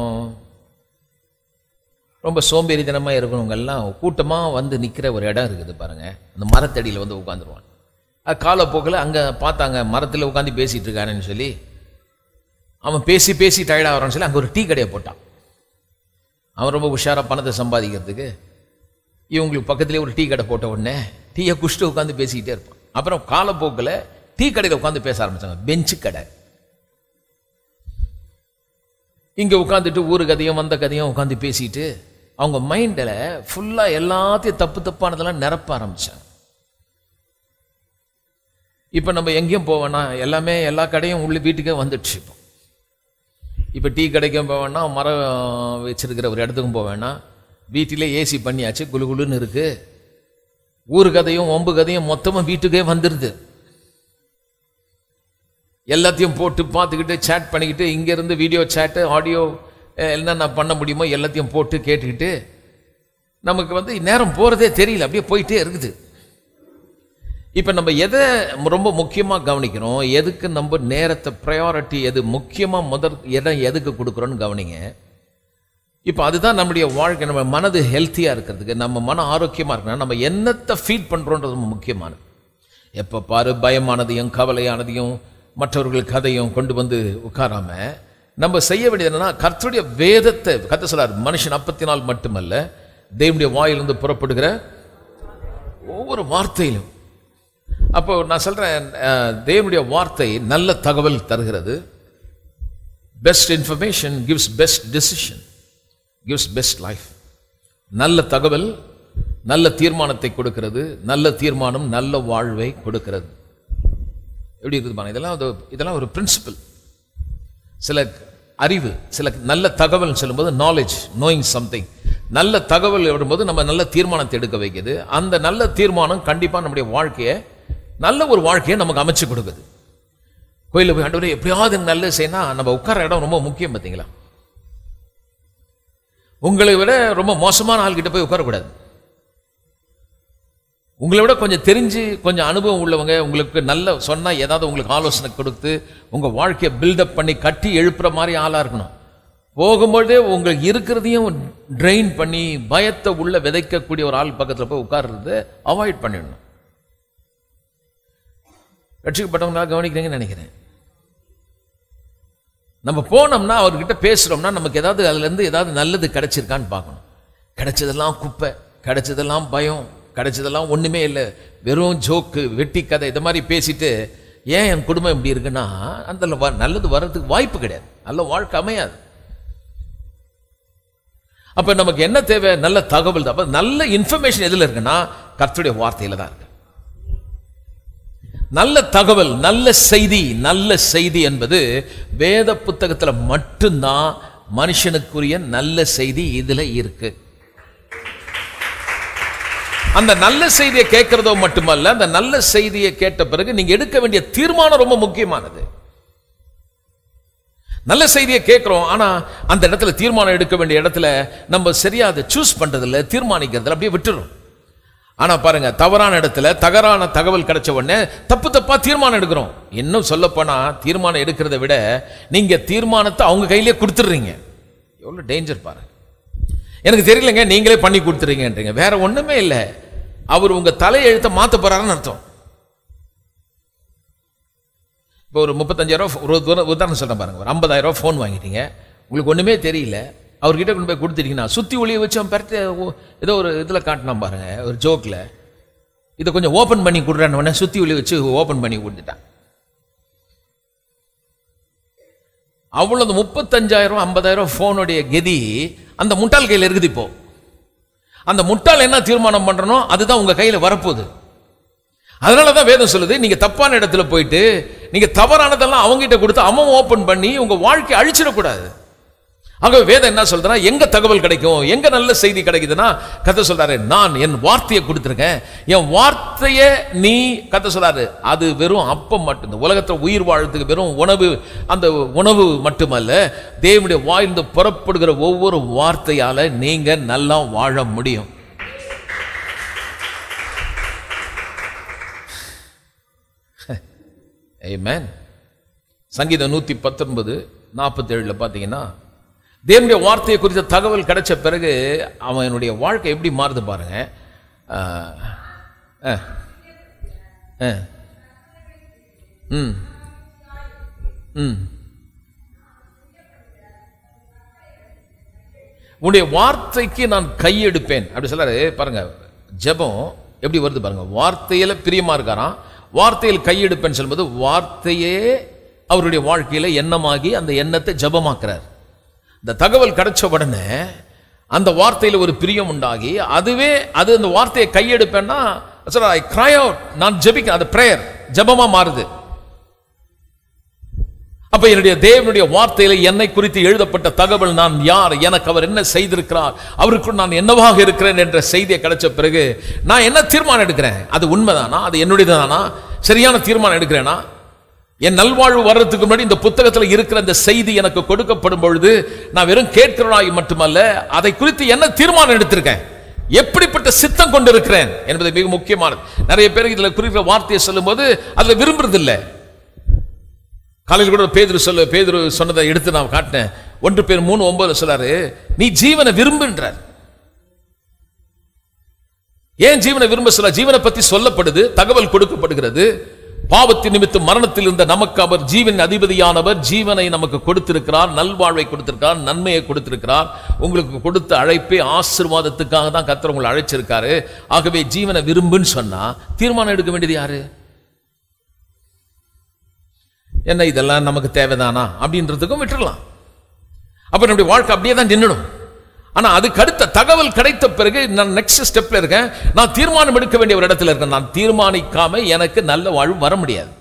ரொம்ப சோம்பேறித்தனமாக இருக்கிறவங்க எல்லாம் கூட்டமாக வந்து நிற்கிற ஒரு இடம் இருக்குது பாருங்க அந்த மரத்தடியில் வந்து உட்காந்துருவாங்க அது காலப்போக்கில் அங்கே பார்த்தாங்க மரத்தில் உட்காந்து பேசிகிட்டு இருக்கானேன்னு சொல்லி அவன் பேசி பேசி டயர்டாகிறான்னு சொல்லி அங்கே ஒரு டீ கடையை போட்டான் அவன் ரொம்ப உஷாராக பணத்தை சம்பாதிக்கிறதுக்கு இவங்களுக்கு பக்கத்துலேயே ஒரு டீ கடை போட்ட உடனே டீயை குஷ்டு உட்காந்து பேசிக்கிட்டே இருப்பான் அப்புறம் காலப்போக்கில் டீ கடையில் உட்காந்து பேச ஆரம்பிச்சாங்க பெஞ்சு கடை இங்கே உட்காந்துட்டு ஊரு கதையும் வந்த கதையும் உட்காந்து பேசிட்டு அவங்க மைண்டில் ஃபுல்லாக எல்லாத்தையும் தப்பு தப்பானதெல்லாம் நிரப்ப ஆரம்பிச்சாங்க இப்போ நம்ம எங்கேயும் போவேன்னா எல்லாமே எல்லா கடையும் உள்ள வீட்டுக்கே வந்துடுச்சு இப்போ இப்போ டீ கடைக்கும் போவேன்னா மரம் வச்சிருக்கிற ஒரு இடத்துக்கும் போவேன்னா வீட்டிலே ஏசி பண்ணியாச்சு குளு குளுன்னு இருக்கு ஊர் கதையும் ஒம்பு கதையும் மொத்தமாக வீட்டுக்கே வந்துடுது எல்லாத்தையும் போட்டு பார்த்துக்கிட்டு சேட் பண்ணிக்கிட்டு இங்கேருந்து வீடியோ சேட்டு ஆடியோ என்னென்ன பண்ண முடியுமோ எல்லாத்தையும் போட்டு கேட்டுக்கிட்டு நமக்கு வந்து நேரம் போகிறதே தெரியல அப்படியே போயிட்டே இருக்குது இப்போ நம்ம எதை ரொம்ப முக்கியமாக கவனிக்கிறோம் எதுக்கு நம்ம நேரத்தை ப்ரையாரிட்டி எது முக்கியமாக முதல் இடம் எதுக்கு கொடுக்குறோன்னு கவனிங்க இப்போ அதுதான் நம்முடைய வாழ்க்கை நம்ம மனது ஹெல்த்தியாக இருக்கிறதுக்கு நம்ம மன ஆரோக்கியமாக இருக்கணும் நம்ம என்னத்தை ஃபீட் பண்ணுறோன்றது ரொம்ப முக்கியமானது எப்போ பாரு பயமானதையும் கவலையானதையும் மற்றவர்கள் கதையும் கொண்டு வந்து உட்காராம நம்ம செய்ய வேண்டியது என்னன்னா கர்த்தருடைய வேதத்தை கத்த சொல்றார் மனுஷன் அப்பத்தினால் மட்டுமல்ல தேவனுடைய வாயிலிருந்து புறப்படுகிற ஒவ்வொரு வார்த்தையிலும் அப்போ நான் சொல்றேன் அஹ், தேவனுடைய வார்த்தை நல்ல தகவல் தருகிறது best information gives best decision gives best life நல்ல தகவல் நல்ல தீர்மானத்தை கொடுக்கிறது நல்ல தீர்மானம் நல்ல வாழ்வை கொடுக்கிறது எப்படி இருக்குது பாருங்க இதெல்லாம் ஒரு இதெல்லாம் ஒரு பிரின்சிபல் சில அறிவு சில நல்ல தகவல் சொல்லும்போது நாலேஜ் நோயிங் சம்திங் நல்ல தகவல் வரும்போது நம்ம நல்ல தீர்மானத்தை எடுக்க வைக்குது அந்த நல்ல தீர்மானம் கண்டிப்பாக நம்முடைய வாழ்க்கையை நல்ல ஒரு வாழ்க்கையை நமக்கு அமைச்சு கொடுக்குது கோயிலில் போய் ஆண்டவரே எப்படியாவது எனக்கு நல்லது செய்யணும் நம்ம உட்கார இடம் ரொம்ப முக்கியம் பார்த்தீங்களா உங்களை விட ரொம்ப மோசமான ஆள்கிட்ட போய் உட்காரக்கூடாது உங்களை விட கொஞ்சம் தெரிஞ்சு கொஞ்சம் அனுபவம் உள்ளவங்க உங்களுக்கு நல்ல சொன்னால் ஏதாவது உங்களுக்கு ஆலோசனை கொடுத்து உங்கள் வாழ்க்கையை பில்டப் பண்ணி கட்டி எழுப்புற மாதிரி ஆளாக இருக்கணும் போகும்போதே உங்களுக்கு இருக்கிறதையும் ட்ரெயின் பண்ணி பயத்தை உள்ள விதைக்கக்கூடிய ஒரு ஆள் பக்கத்தில் போய் உட்கார்றத அவாய்ட் பண்ணிடணும் ரட்சிக்கப்பட்டவங்களா கவனிக்கிறீங்கன்னு நினைக்கிறேன் நம்ம போனோம்னா அவர்கிட்ட பேசுகிறோம்னா நமக்கு ஏதாவது அதுலேருந்து ஏதாவது நல்லது கிடைச்சிருக்கான்னு பார்க்கணும் கிடைச்சதெல்லாம் குப்பை கிடைச்சதெல்லாம் பயம் கிடைச்சதெல்லாம் ஒண்ணுமே இல்லை வெறும் ஜோக்கு வெட்டி கதை இந்த மாதிரி பேசிட்டு ஏன் என் குடும்பம் இப்படி இருக்குன்னா அந்த வ- நல்லது வர்றதுக்கு வாய்ப்பு கிடையாது நல்ல வாழ்க்கை அமையாது அப்ப நமக்கு என்ன தேவை நல்ல தகவல் தான் அப்ப நல்ல இன்ஃபர்மேஷன் எதுல இருக்குன்னா கர்த்தருடைய வார்த்தையில தான் இருக்கு நல்ல தகவல் நல்ல செய்தி நல்ல செய்தி என்பது வேத புத்தகத்துல மட்டும்தான் மனுஷனுக்குரிய நல்ல செய்தி இதுல இருக்கு அந்த நல்ல செய்தியை கேட்கறதோ மட்டுமல்ல அந்த நல்ல செய்தியை கேட்ட பிறகு நீங்க எடுக்க வேண்டிய தீர்மானம் ரொம்ப முக்கியமானது நல்ல செய்தியை கேட்கிறோம் ஆனா அந்த இடத்துல தீர்மானம் எடுக்க வேண்டிய இடத்துல நம்ம சரியா அதை சூஸ் பண்றதில்ல தீர்மானிக்கிறதுல அப்படியே விட்டுறோம் ஆனா பாருங்க தவறான இடத்துல தகரான தகவல் கிடைச்ச உடனே தப்பு தப்பா தீர்மானம் எடுக்கிறோம் இன்னும் சொல்ல போனா தீர்மானம் எடுக்கிறத விட நீங்க தீர்மானத்தை அவங்க கையிலே கொடுத்துடுறீங்க எவ்வளவு டேஞ்சர் பாருங்க எனக்கு தெரியலங்க நீங்களே பண்ணி கொடுத்துறீங்கன்றீங்க வேற ஒண்ணுமே இல்லை அவர் உங்க தலையெழுத்தை மாத்த போறாருன்னு அர்த்தம் இப்போ ஒரு முப்பத்தஞ்சாயிரம் ரூபா ஒரு உதாரணம் உதாரணம் சொல்றேன் பாருங்க ஒரு ஐம்பதாயிரம் ரூபா ஃபோன் வாங்கிட்டீங்க உங்களுக்கு ஒண்ணுமே தெரியல அவர்கிட்ட கொண்டு போய் கொடுத்துட்டீங்கன்னா சுத்தி ஒளியை வச்சு அவன் பெருத்த ஓ- ஏதோ ஒரு இதுல காட்டினான் பாருங்க ஒரு ஜோக்ல இதை கொஞ்சம் ஓபன் பண்ணி கொடுறான்னு உடனே சுத்தி ஒளி வச்சு ஓபன் பண்ணி கொடுத்துட்டான் அவ்வளவு முப்பத்தஞ்சாயிரம் ஐம்பதாயிரம் ஃபோனுடைய கெதி அந்த முட்டாள் கையில் இருக்குது இப்போ அந்த முட்டாள் என்ன தீர்மானம் பண்றனோ அதுதான் உங்க கையில வரப்போகுது அதனால தான் வேதம் சொல்லுது நீங்க தப்பான இடத்துல போயிட்டு நீங்க தவறானதெல்லாம் அவங்ககிட்ட கொடுத்து அவன் ஓபன் பண்ணி உங்க வாழ்க்கையை அழிச்சிடக்கூடாது ஆகவே வேதம் என்ன சொல்றா எங்க தகவல் கிடைக்கும் எங்க நல்ல செய்தி கிடைக்குதுன்னா கத்த சொல்றாரு நான் என் வார்த்தையை கொடுத்துருக்கேன் என் வார்த்தையை நீ கத்த சொல்றாரு அது வெறும் அப்பம் மட்டும் இந்த உலகத்துல உயிர் வாழ்றதுக்கு வெறும் உணவு அந்த உணவு மட்டுமல்ல தேவனுடைய வாய்ந்து புறப்படுகிற ஒவ்வொரு வார்த்தையால நீங்க நல்லா வாழ முடியும் Amen. சங்கீதம் நூத்தி பத்தொன்பது நாற்பத்தேழுல பார்த்தீங்கன்னா தேவனுடைய வார்த்தையை குறித்த தகவல் கிடைச்ச பிறகு அவனுடைய வாழ்க்கை எப்படி மாறுது பாருங்க ஆ, ஆ, ஆ. ம் ம் உன்னுடைய வார்த்தைக்கு நான் கையெடுப்பேன் அப்படி சொல்லாரு பாருங்க ஜெபம் எப்படி வருது பாருங்க வார்த்தையில பிரியமா இருக்காராம் வார்த்தையில் கையெடுப்பேன் சொல்லும்போது வார்த்தையே அவருடைய வாழ்க்கையில எண்ணமாகி அந்த எண்ணத்தை ஜெபமாக்குறார் இந்த தகவல் கிடைச்ச உடனே அந்த வார்த்தையில ஒரு பிரியம் உண்டாகி அதுவே அது அந்த வார்த்தையை கையெடுப்பேன்னா ஐ cry out நான் ஜெபிக்க அது பிரேயர் ஜெபமா மாறுது அப்ப என்னுடைய தேவனுடைய வார்த்தையில என்னை குறித்து எழுதப்பட்ட தகவல் நான் யார் எனக்கு அவர் என்ன செய்திருக்கிறார் அவருக்கு நான் என்னவாக இருக்கிறேன் என்ற செய்தியை கிடைச்ச பிறகு நான் என்ன தீர்மானம் எடுக்கிறேன் அது உண்மைதானா அது என்னுடையதானா சரியான தீர்மானம் எடுக்கிறேனா என் நல்வாழ்வு வர்றதுக்கு முன்னாடி இந்த புத்தகத்துல இருக்கிற இந்த செய்தி எனக்கு கொடுக்கப்படும் பொழுது நான் வெறும் கேட்கிறனாய் மட்டுமல்ல அதை குறித்து என்ன தீர்மானம் எடுத்திருக்கேன் எப்படிப்பட்ட சித்தம் கொண்டு இருக்கிறேன் என்பது மிக முக்கியமானது நிறைய பேருக்கு இதுல குறிப்பிட்ட வார்த்தையை சொல்லும்போது அதுல விரும்புறதில்லை காலையில் கூட பேதுரு சொல்ல பேதுரு சொன்னதை எடுத்து நான் காட்டினேன் ஒன்று பேர் மூணு ஒன்பதுல சொல்லாரு நீ ஜீவனை விரும்புன்றார் ஏன் ஜீவனை விரும்ப சொல்ல ஜீவனை பத்தி சொல்லப்படுது தகவல் கொடுக்கப்படுகிறது பாவத்தின் நிமித்தம் மரணத்தில் இருந்த நமக்கு அவர் ஜீவன் அதிபதியானவர் ஜீவனை நமக்கு கொடுத்திருக்கிறார் நல்வாழ்வை கொடுத்திருக்கிறார் நன்மையை கொடுத்திருக்கிறார் உங்களுக்கு கொடுத்த அழைப்பே ஆசீர்வாதத்துக்காக தான் கர்த்தர் உங்களை அழைச்சிருக்காரு ஆகவே ஜீவனை விரும்புன்னு சொன்னா தீர்மானம் எடுக்க வேண்டியது யாரு என்ன இதெல்லாம் நமக்கு தேவைதானா அப்படின்றதுக்கும் விட்டுறலாம் அப்ப நம்முடைய வாழ்க்கை அப்படியே தான் நின்னுடும் ஆனா அதுக்கு அடுத்த தகவல் கிடைத்த பிறகு நான் நெக்ஸ்ட் ஸ்டெப்ல இருக்கேன் நான் தீர்மானம் எடுக்க வேண்டிய ஒரு இடத்துல இருக்கேன் நான் தீர்மானிக்காம எனக்கு நல்ல வாழ்வு வர முடியாது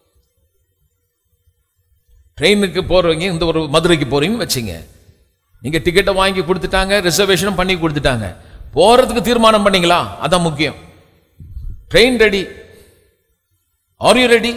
ட்ரெயினுக்கு போறவங்க இந்த ஒரு மதுரைக்கு போறீங்கன்னு வச்சுங்க நீங்க டிக்கெட்டை வாங்கி கொடுத்துட்டாங்க ரிசர்வேஷனும் பண்ணி கொடுத்துட்டாங்க போறதுக்கு தீர்மானம் பண்ணீங்களா அதான் முக்கியம் train ready are you ready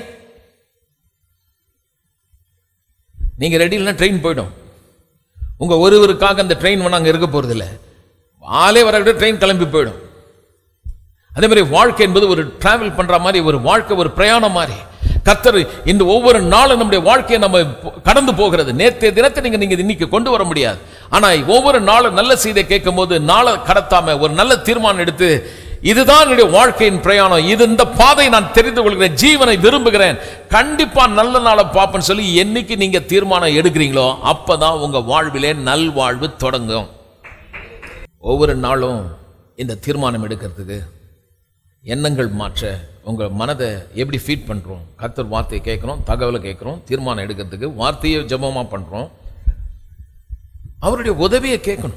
நீங்க ரெடி இல்லைன்னா ட்ரெயின் போயிடும் உங்க ஒருவருக்காக அந்த ட்ரெயின் ஒன்று அங்கே இருக்க போறது இல்லை ஆளே வர ட்ரெயின் கிளம்பி போயிடும் அதே மாதிரி வாழ்க்கை என்பது ஒரு டிராவல் பண்ற மாதிரி ஒரு வாழ்க்கை ஒரு பிரயாணம் மாதிரி கர்த்தர் இந்த ஒவ்வொரு நாளும் நம்முடைய வாழ்க்கையை நம்ம போ- கடந்து போகிறது நேற்றைய தினத்தை நீங்க நீங்க இன்னைக்கு கொண்டு வர முடியாது ஆனா ஒவ்வொரு நாளும் நல்ல செய்தியை கேட்கும் போது நாளை கடத்தாம ஒரு நல்ல தீர்மானம் எடுத்து இதுதான் என்னுடைய வாழ்க்கையின் பிரயாணம் இது இந்த பாதை நான் தெரிந்து கொள்கிறேன் ஜீவனை விரும்புகிறேன் கண்டிப்பா நல்ல நாளை பார்ப்பேன்னு சொல்லி என்னைக்கு நீங்க தீர்மானம் எடுக்கிறீங்களோ அப்பதான் உங்க வாழ்விலே நல்வாழ்வு தொடங்கும் ஒவ்வொரு நாளும் இந்த தீர்மானம் எடுக்கிறதுக்கு எண்ணங்கள் மாற்ற உங்கள் மனதை எப்படி ஃபீட் பண்ணுறோம் கர்த்தர் வார்த்தையை கேட்குறோம் தகவலை கேட்குறோம் தீர்மானம் எடுக்கிறதுக்கு வார்த்தையை ஜெபமாக பண்ணுறோம் அவருடைய உதவியை கேட்கணும்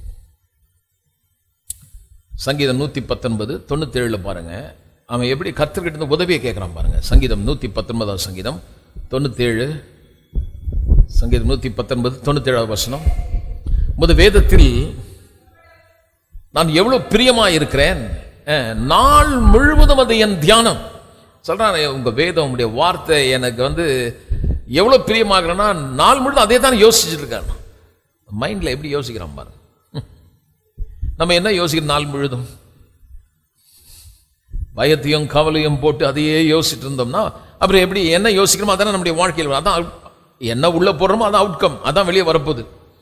சங்கீதம் நூற்றி பத்தொன்பது தொண்ணூத்தேழில் பாருங்க அவன் எப்படி கர்த்தர்கிட்ட இருந்து உதவியை கேட்குறான் பாருங்க சங்கீதம் நூற்றி பத்தொன்பதாவது சங்கீதம் தொண்ணூத்தேழு சங்கீதம் நூற்றி பத்தொன்பது தொண்ணூத்தேழாவது வசனம் முத வேதத்தில் நான் எவ்வளவு பிரியமா இருக்கிறேன் அஹ், நாள் முழுவதும் அது என் தியானம் சொல்றான் உங்க வேதம் உங்களுடைய வார்த்தை எனக்கு வந்து எவ்வளவு பிரியமாகிறேன்னா நாள் முழுதும் அதே தான் யோசிச்சுட்டு இருக்கான் மைண்ட்ல எப்படி யோசிக்கிறான் பாருங்க நம்ம என்ன யோசிக்கிறோம் நாள் முழுதும் பயத்தையும் கவலையும் போட்டு அதையே யோசிச்சுட்டு இருந்தோம்னா அப்புறம் எப்படி என்ன யோசிக்கிறோமோ அதானே நம்முடைய வாழ்க்கையில் வரும். அதான் out- என்ன உள்ள போடுறோமோ அதான் அவுட்கம் அதான் வெளியே வரப்போகுது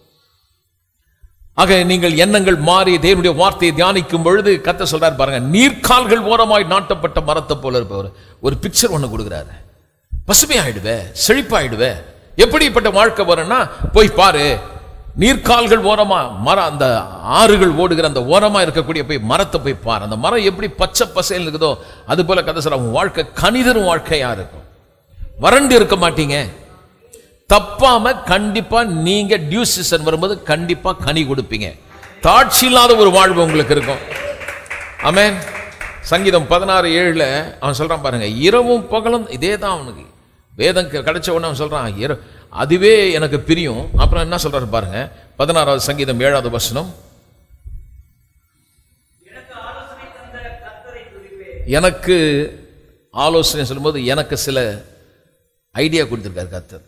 ஆக நீங்கள் எண்ணங்கள் மாறி தேவனுடைய வார்த்தையை தியானிக்கும் பொழுது கத்த சொல்றாரு பாருங்க நீர்க்கால்கள் ஓரமாய் நாட்டப்பட்ட மரத்தை போல இருப்பவர் ஒரு பிக்சர் ஒண்ணு கொடுக்குறாரு பசுமையாயிடுவே செழிப்பாயிடுவே எப்படிப்பட்ட வாழ்க்கை வரும்னா போய் பாரு நீர்க்கால்கள் ஓரமா மரம் அந்த ஆறுகள் ஓடுகிற அந்த ஓரமா இருக்கக்கூடிய போய் மரத்தை போய் பாரு அந்த மரம் எப்படி பச்சை பசையில் இருக்குதோ அது போல கதை சொல்ற உங்க வாழ்க்கை கணிதரும் வாழ்க்கையா இருக்கும் வறண்டு இருக்க மாட்டீங்க தப்பாம கண்டிப்பா நீங்க டியூ சீசன் வரும்போது கண்டிப்பா கனி கொடுப்பீங்க தாட்சி இல்லாத ஒரு வாழ்வு உங்களுக்கு இருக்கும் ஆமென் சங்கீதம் பதினாறு ஏழுல அவன் சொல்றான் பாருங்க இரவும் பகலும் இதே தான் அவனுக்கு வேதம் கி- கிடைச்ச உடனே அவன் சொல்றான் இர அதுவே எனக்கு பிரியும் அப்புறம் என்ன சொல்றாரு பாருங்க பதினாறாவது சங்கீதம் ஏழாவது வசனம் எனக்கு ஆலோசனை சொல்லும்போது எனக்கு சில ஐடியா கொடுத்திருக்காரு கர்த்தர்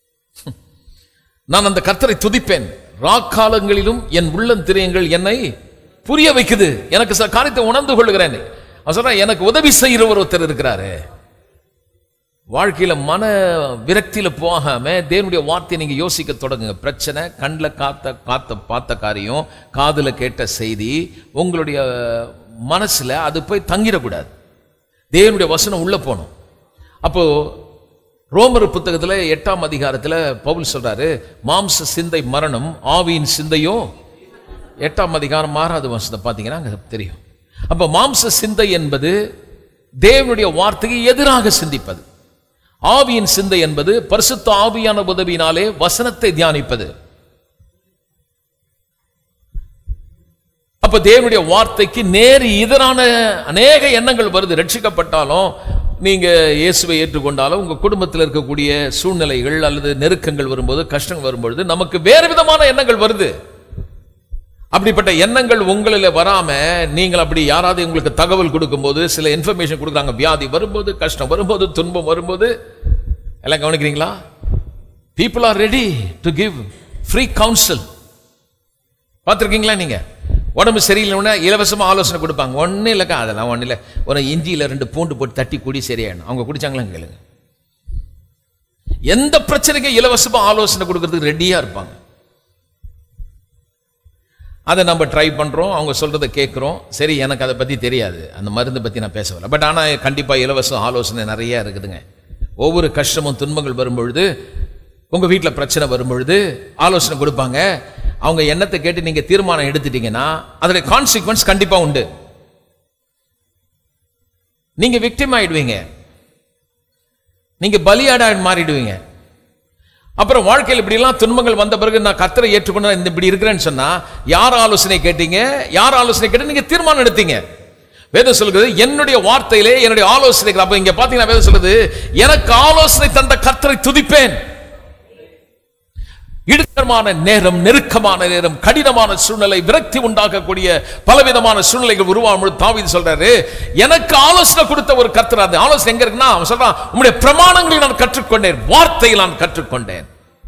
நான் அந்த கர்த்தரை துதிப்பேன் ராக்காலங்களிலும் என் உள்ளந்திரியங்கள் என்னை புரிய வைக்குது எனக்கு சில காரியத்தை உணர்ந்து கொள்கிறேன் அவன் சொல்றான் எனக்கு உதவி செய்கிற ஒருத்தர் இருக்கிறாரு வாழ்க்கையில மன விரக்தியில போகாம தேவனுடைய வார்த்தையை நீங்க யோசிக்க தொடங்குங்க பிரச்சனை கண்ணில் காத்த காத்த பார்த்த காரியம் காதுல கேட்ட செய்தி உங்களுடைய மனசுல அது போய் தங்கிடக்கூடாது தேவனுடைய வசனம் உள்ள போகணும் அப்போ ரோமர் புத்தகத்துல எட்டாம் அதிகாரத்துல பவுல் சொல்றாரு மாம்ச சிந்தை மரணம் ஆவியின் சிந்தையோ எட்டாம் அதிகாரம் ஆறாவது வசனத்தை பார்த்தீங்கன்னா அங்க தெரியும் அப்ப மாம்ச சிந்தை என்பது தேவனுடைய வார்த்தைக்கு எதிராக சிந்திப்பது ஆவியின் சிந்தை என்பது பரிசுத்த ஆவியான உதவியினாலே வசனத்தை தியானிப்பது அப்ப தேவனுடைய வார்த்தைக்கு நேர் எதிரான அநேக எண்ணங்கள் வருது ரட்சிக்கப்பட்டாலும் நீங்க இயேசுவை ஏற்றுக்கொண்டாலும் உங்க குடும்பத்தில் இருக்கக்கூடிய சூழ்நிலைகள் அல்லது நெருக்கங்கள் வரும்போது கஷ்டங்கள் வரும்பொழுது நமக்கு வேறு விதமான எண்ணங்கள் வருது அப்படிப்பட்ட எண்ணங்கள் உங்களில் வராம நீங்கள் அப்படி யாராவது உங்களுக்கு தகவல் கொடுக்கும்போது சில இன்ஃபர்மேஷன் கொடுக்குறாங்க வியாதி வரும்போது கஷ்டம் வரும்போது துன்பம் வரும்போது எல்லாம் கவனிக்கிறீங்களா people are ready to give free counsel பார்த்துருக்கீங்களா நீங்க உடம்பு சரியில்லைன்னா இலவசமா ஆலோசனை கொடுப்பாங்க ஒன்றும் இல்லைக்கா அதெல்லாம் ஒன்றும் இல்லை ஒரு இஞ்சியில் ரெண்டு பூண்டு போட்டு தட்டி குடி சரியாயிடும் அவங்க குடிச்சாங்களா கேளுங்க எந்த பிரச்சனைக்கும் இலவசமா ஆலோசனை கொடுக்கறதுக்கு ரெடியா இருப்பாங்க அதை நம்ம ட்ரை பண்றோம் அவங்க சொல்றதை கேட்குறோம் சரி எனக்கு அதை பத்தி தெரியாது அந்த மருந்து பத்தி நான் பேச வரல பட் ஆனா கண்டிப்பா இலவச ஆலோசனை நிறைய இருக்குதுங்க ஒவ்வொரு கஷ்டமும் துன்பங்கள் வரும்பொழுது உங்க வீட்டில் பிரச்சனை வரும்பொழுது ஆலோசனை கொடுப்பாங்க அவங்க எண்ணத்தை கேட்டு நீங்க தீர்மானம் எடுத்துட்டீங்கன்னா அதோட கான்சிக்வன்ஸ் கண்டிப்பா உண்டு நீங்க விக்டிம் ஆயிடுவீங்க நீங்க பலியாடா மாறிடுவீங்க அப்புறம் வாழ்க்கையில் இப்படிலாம் துன்பங்கள் வந்த பிறகு நான் கத்தரை ஏற்றுக்கொண்டு இந்த இப்படி இருக்கிறேன்னு சொன்னா யார் ஆலோசனை கேட்டீங்க யார் ஆலோசனை கேட்டு நீங்க தீர்மானம் எடுத்தீங்க வேதம் சொல்லுகிறது என்னுடைய வார்த்தையிலே என்னுடைய ஆலோசனைகள் அப்ப இங்க பாத்தீங்கன்னா வேதம் சொல்லுது எனக்கு ஆலோசனை தந்த கர்த்தரை துதிப்பேன் இடுக்கமான நேரம் நெருக்கமான நேரம் கடினமான சூழ்நிலை விரக்தி உண்டாக்கக்கூடிய பலவிதமான சூழ்நிலைகள் உருவாகும் பொழுது தாவீது சொல்றாரு எனக்கு ஆலோசனை கொடுத்த ஒரு கர்த்தர் அந்த ஆலோசனை எங்க இருக்குன்னா அவன் சொல்றான் உம்முடைய பிரமாணங்களை நான் கற்றுக்கொண்டேன் வார்த்தையை நான் கற்றுக்கொண்டேன்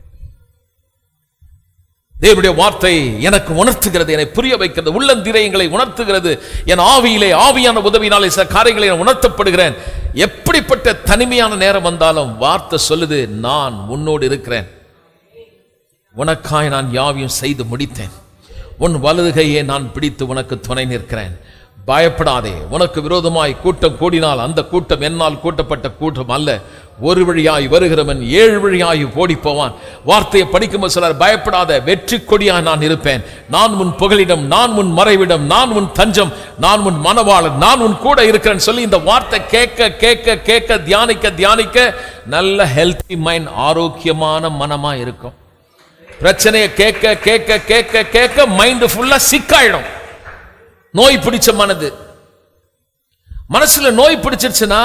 தேவனுடைய வார்த்தை எனக்கு உணர்த்துகிறது என்னை புரிய வைக்கிறது உள்ளந்திரையங்களை உணர்த்துகிறது என் ஆவியிலே ஆவியான உதவினாலே சில காரியங்களை நான் உணர்த்தப்படுகிறேன் எப்படிப்பட்ட தனிமையான நேரம் வந்தாலும் வார்த்தை சொல்லுது நான் உன்னோடு இருக்கிறேன் உனக்காய் நான் யாவையும் செய்து முடித்தேன் உன் வலதுகையை நான் பிடித்து உனக்கு துணை நிற்கிறேன் பயப்படாதே உனக்கு விரோதமாய் கூட்டம் கூடினால் அந்த கூட்டம் என்னால் கூட்டப்பட்ட கூட்டம் அல்ல ஒரு வழியாய் வருகிறவன் ஏழு வழியாய் ஓடி போவான் வார்த்தையை படிக்கும்போது சொல்றார் பயப்படாத வெற்றி கொடியாய் நான் இருப்பேன் நான் உன் புகலிடம் நான் உன் மறைவிடம் நான் உன் தஞ்சம் நான் உன் மனவாளன் நான் உன் கூட இருக்கிறேன்னு சொல்லி இந்த வார்த்தை கேட்க கேட்க கேட்க தியானிக்க தியானிக்க நல்ல ஹெல்த்தி மைண்ட் ஆரோக்கியமான மனமா இருக்கும் பிரச்சனையை கேட்க கேட்க கேட்க கேட்க மைண்ட் ஃபுல்லா சிக்காயிடும் நோய் பிடிச்ச மனது மனசுல நோய் பிடிச்சிருச்சுன்னா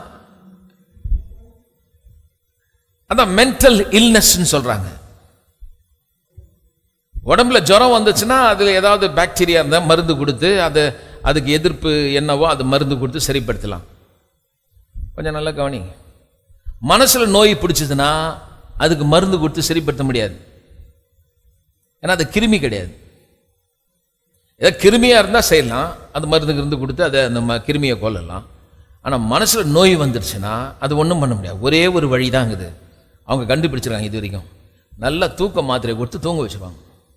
அதான் மென்டல் இல்னஸ் சொல்றாங்க உடம்புல ஜுரம் வந்துச்சுன்னா அதுல ஏதாவது பாக்டீரியா இருந்தா மருந்து கொடுத்து அது அதுக்கு எதிர்ப்பு என்னவோ அது மருந்து கொடுத்து சரிப்படுத்தலாம் கொஞ்சம் நல்லா கவனிங்க மனசுல நோய் பிடிச்சதுன்னா அதுக்கு மருந்து கொடுத்து சரிப்படுத்த முடியாது ஏன்னா அது கிருமி கிடையாது ஏதோ கிருமியா இருந்தா செய்யலாம் அந்த மருந்து இருந்து கொடுத்து அதை அந்த ம- கிருமியை கொல்லலாம் ஆனா மனசுல நோய் வந்துருச்சுன்னா அது ஒண்ணும் பண்ண முடியாது ஒரே ஒரு வழி இது அவங்க கண்டுபிடிச்சிருக்காங்க இது வரைக்கும் நல்ல தூக்க மாத்திரை கொடுத்து தூங்க வச்சிருவாங்க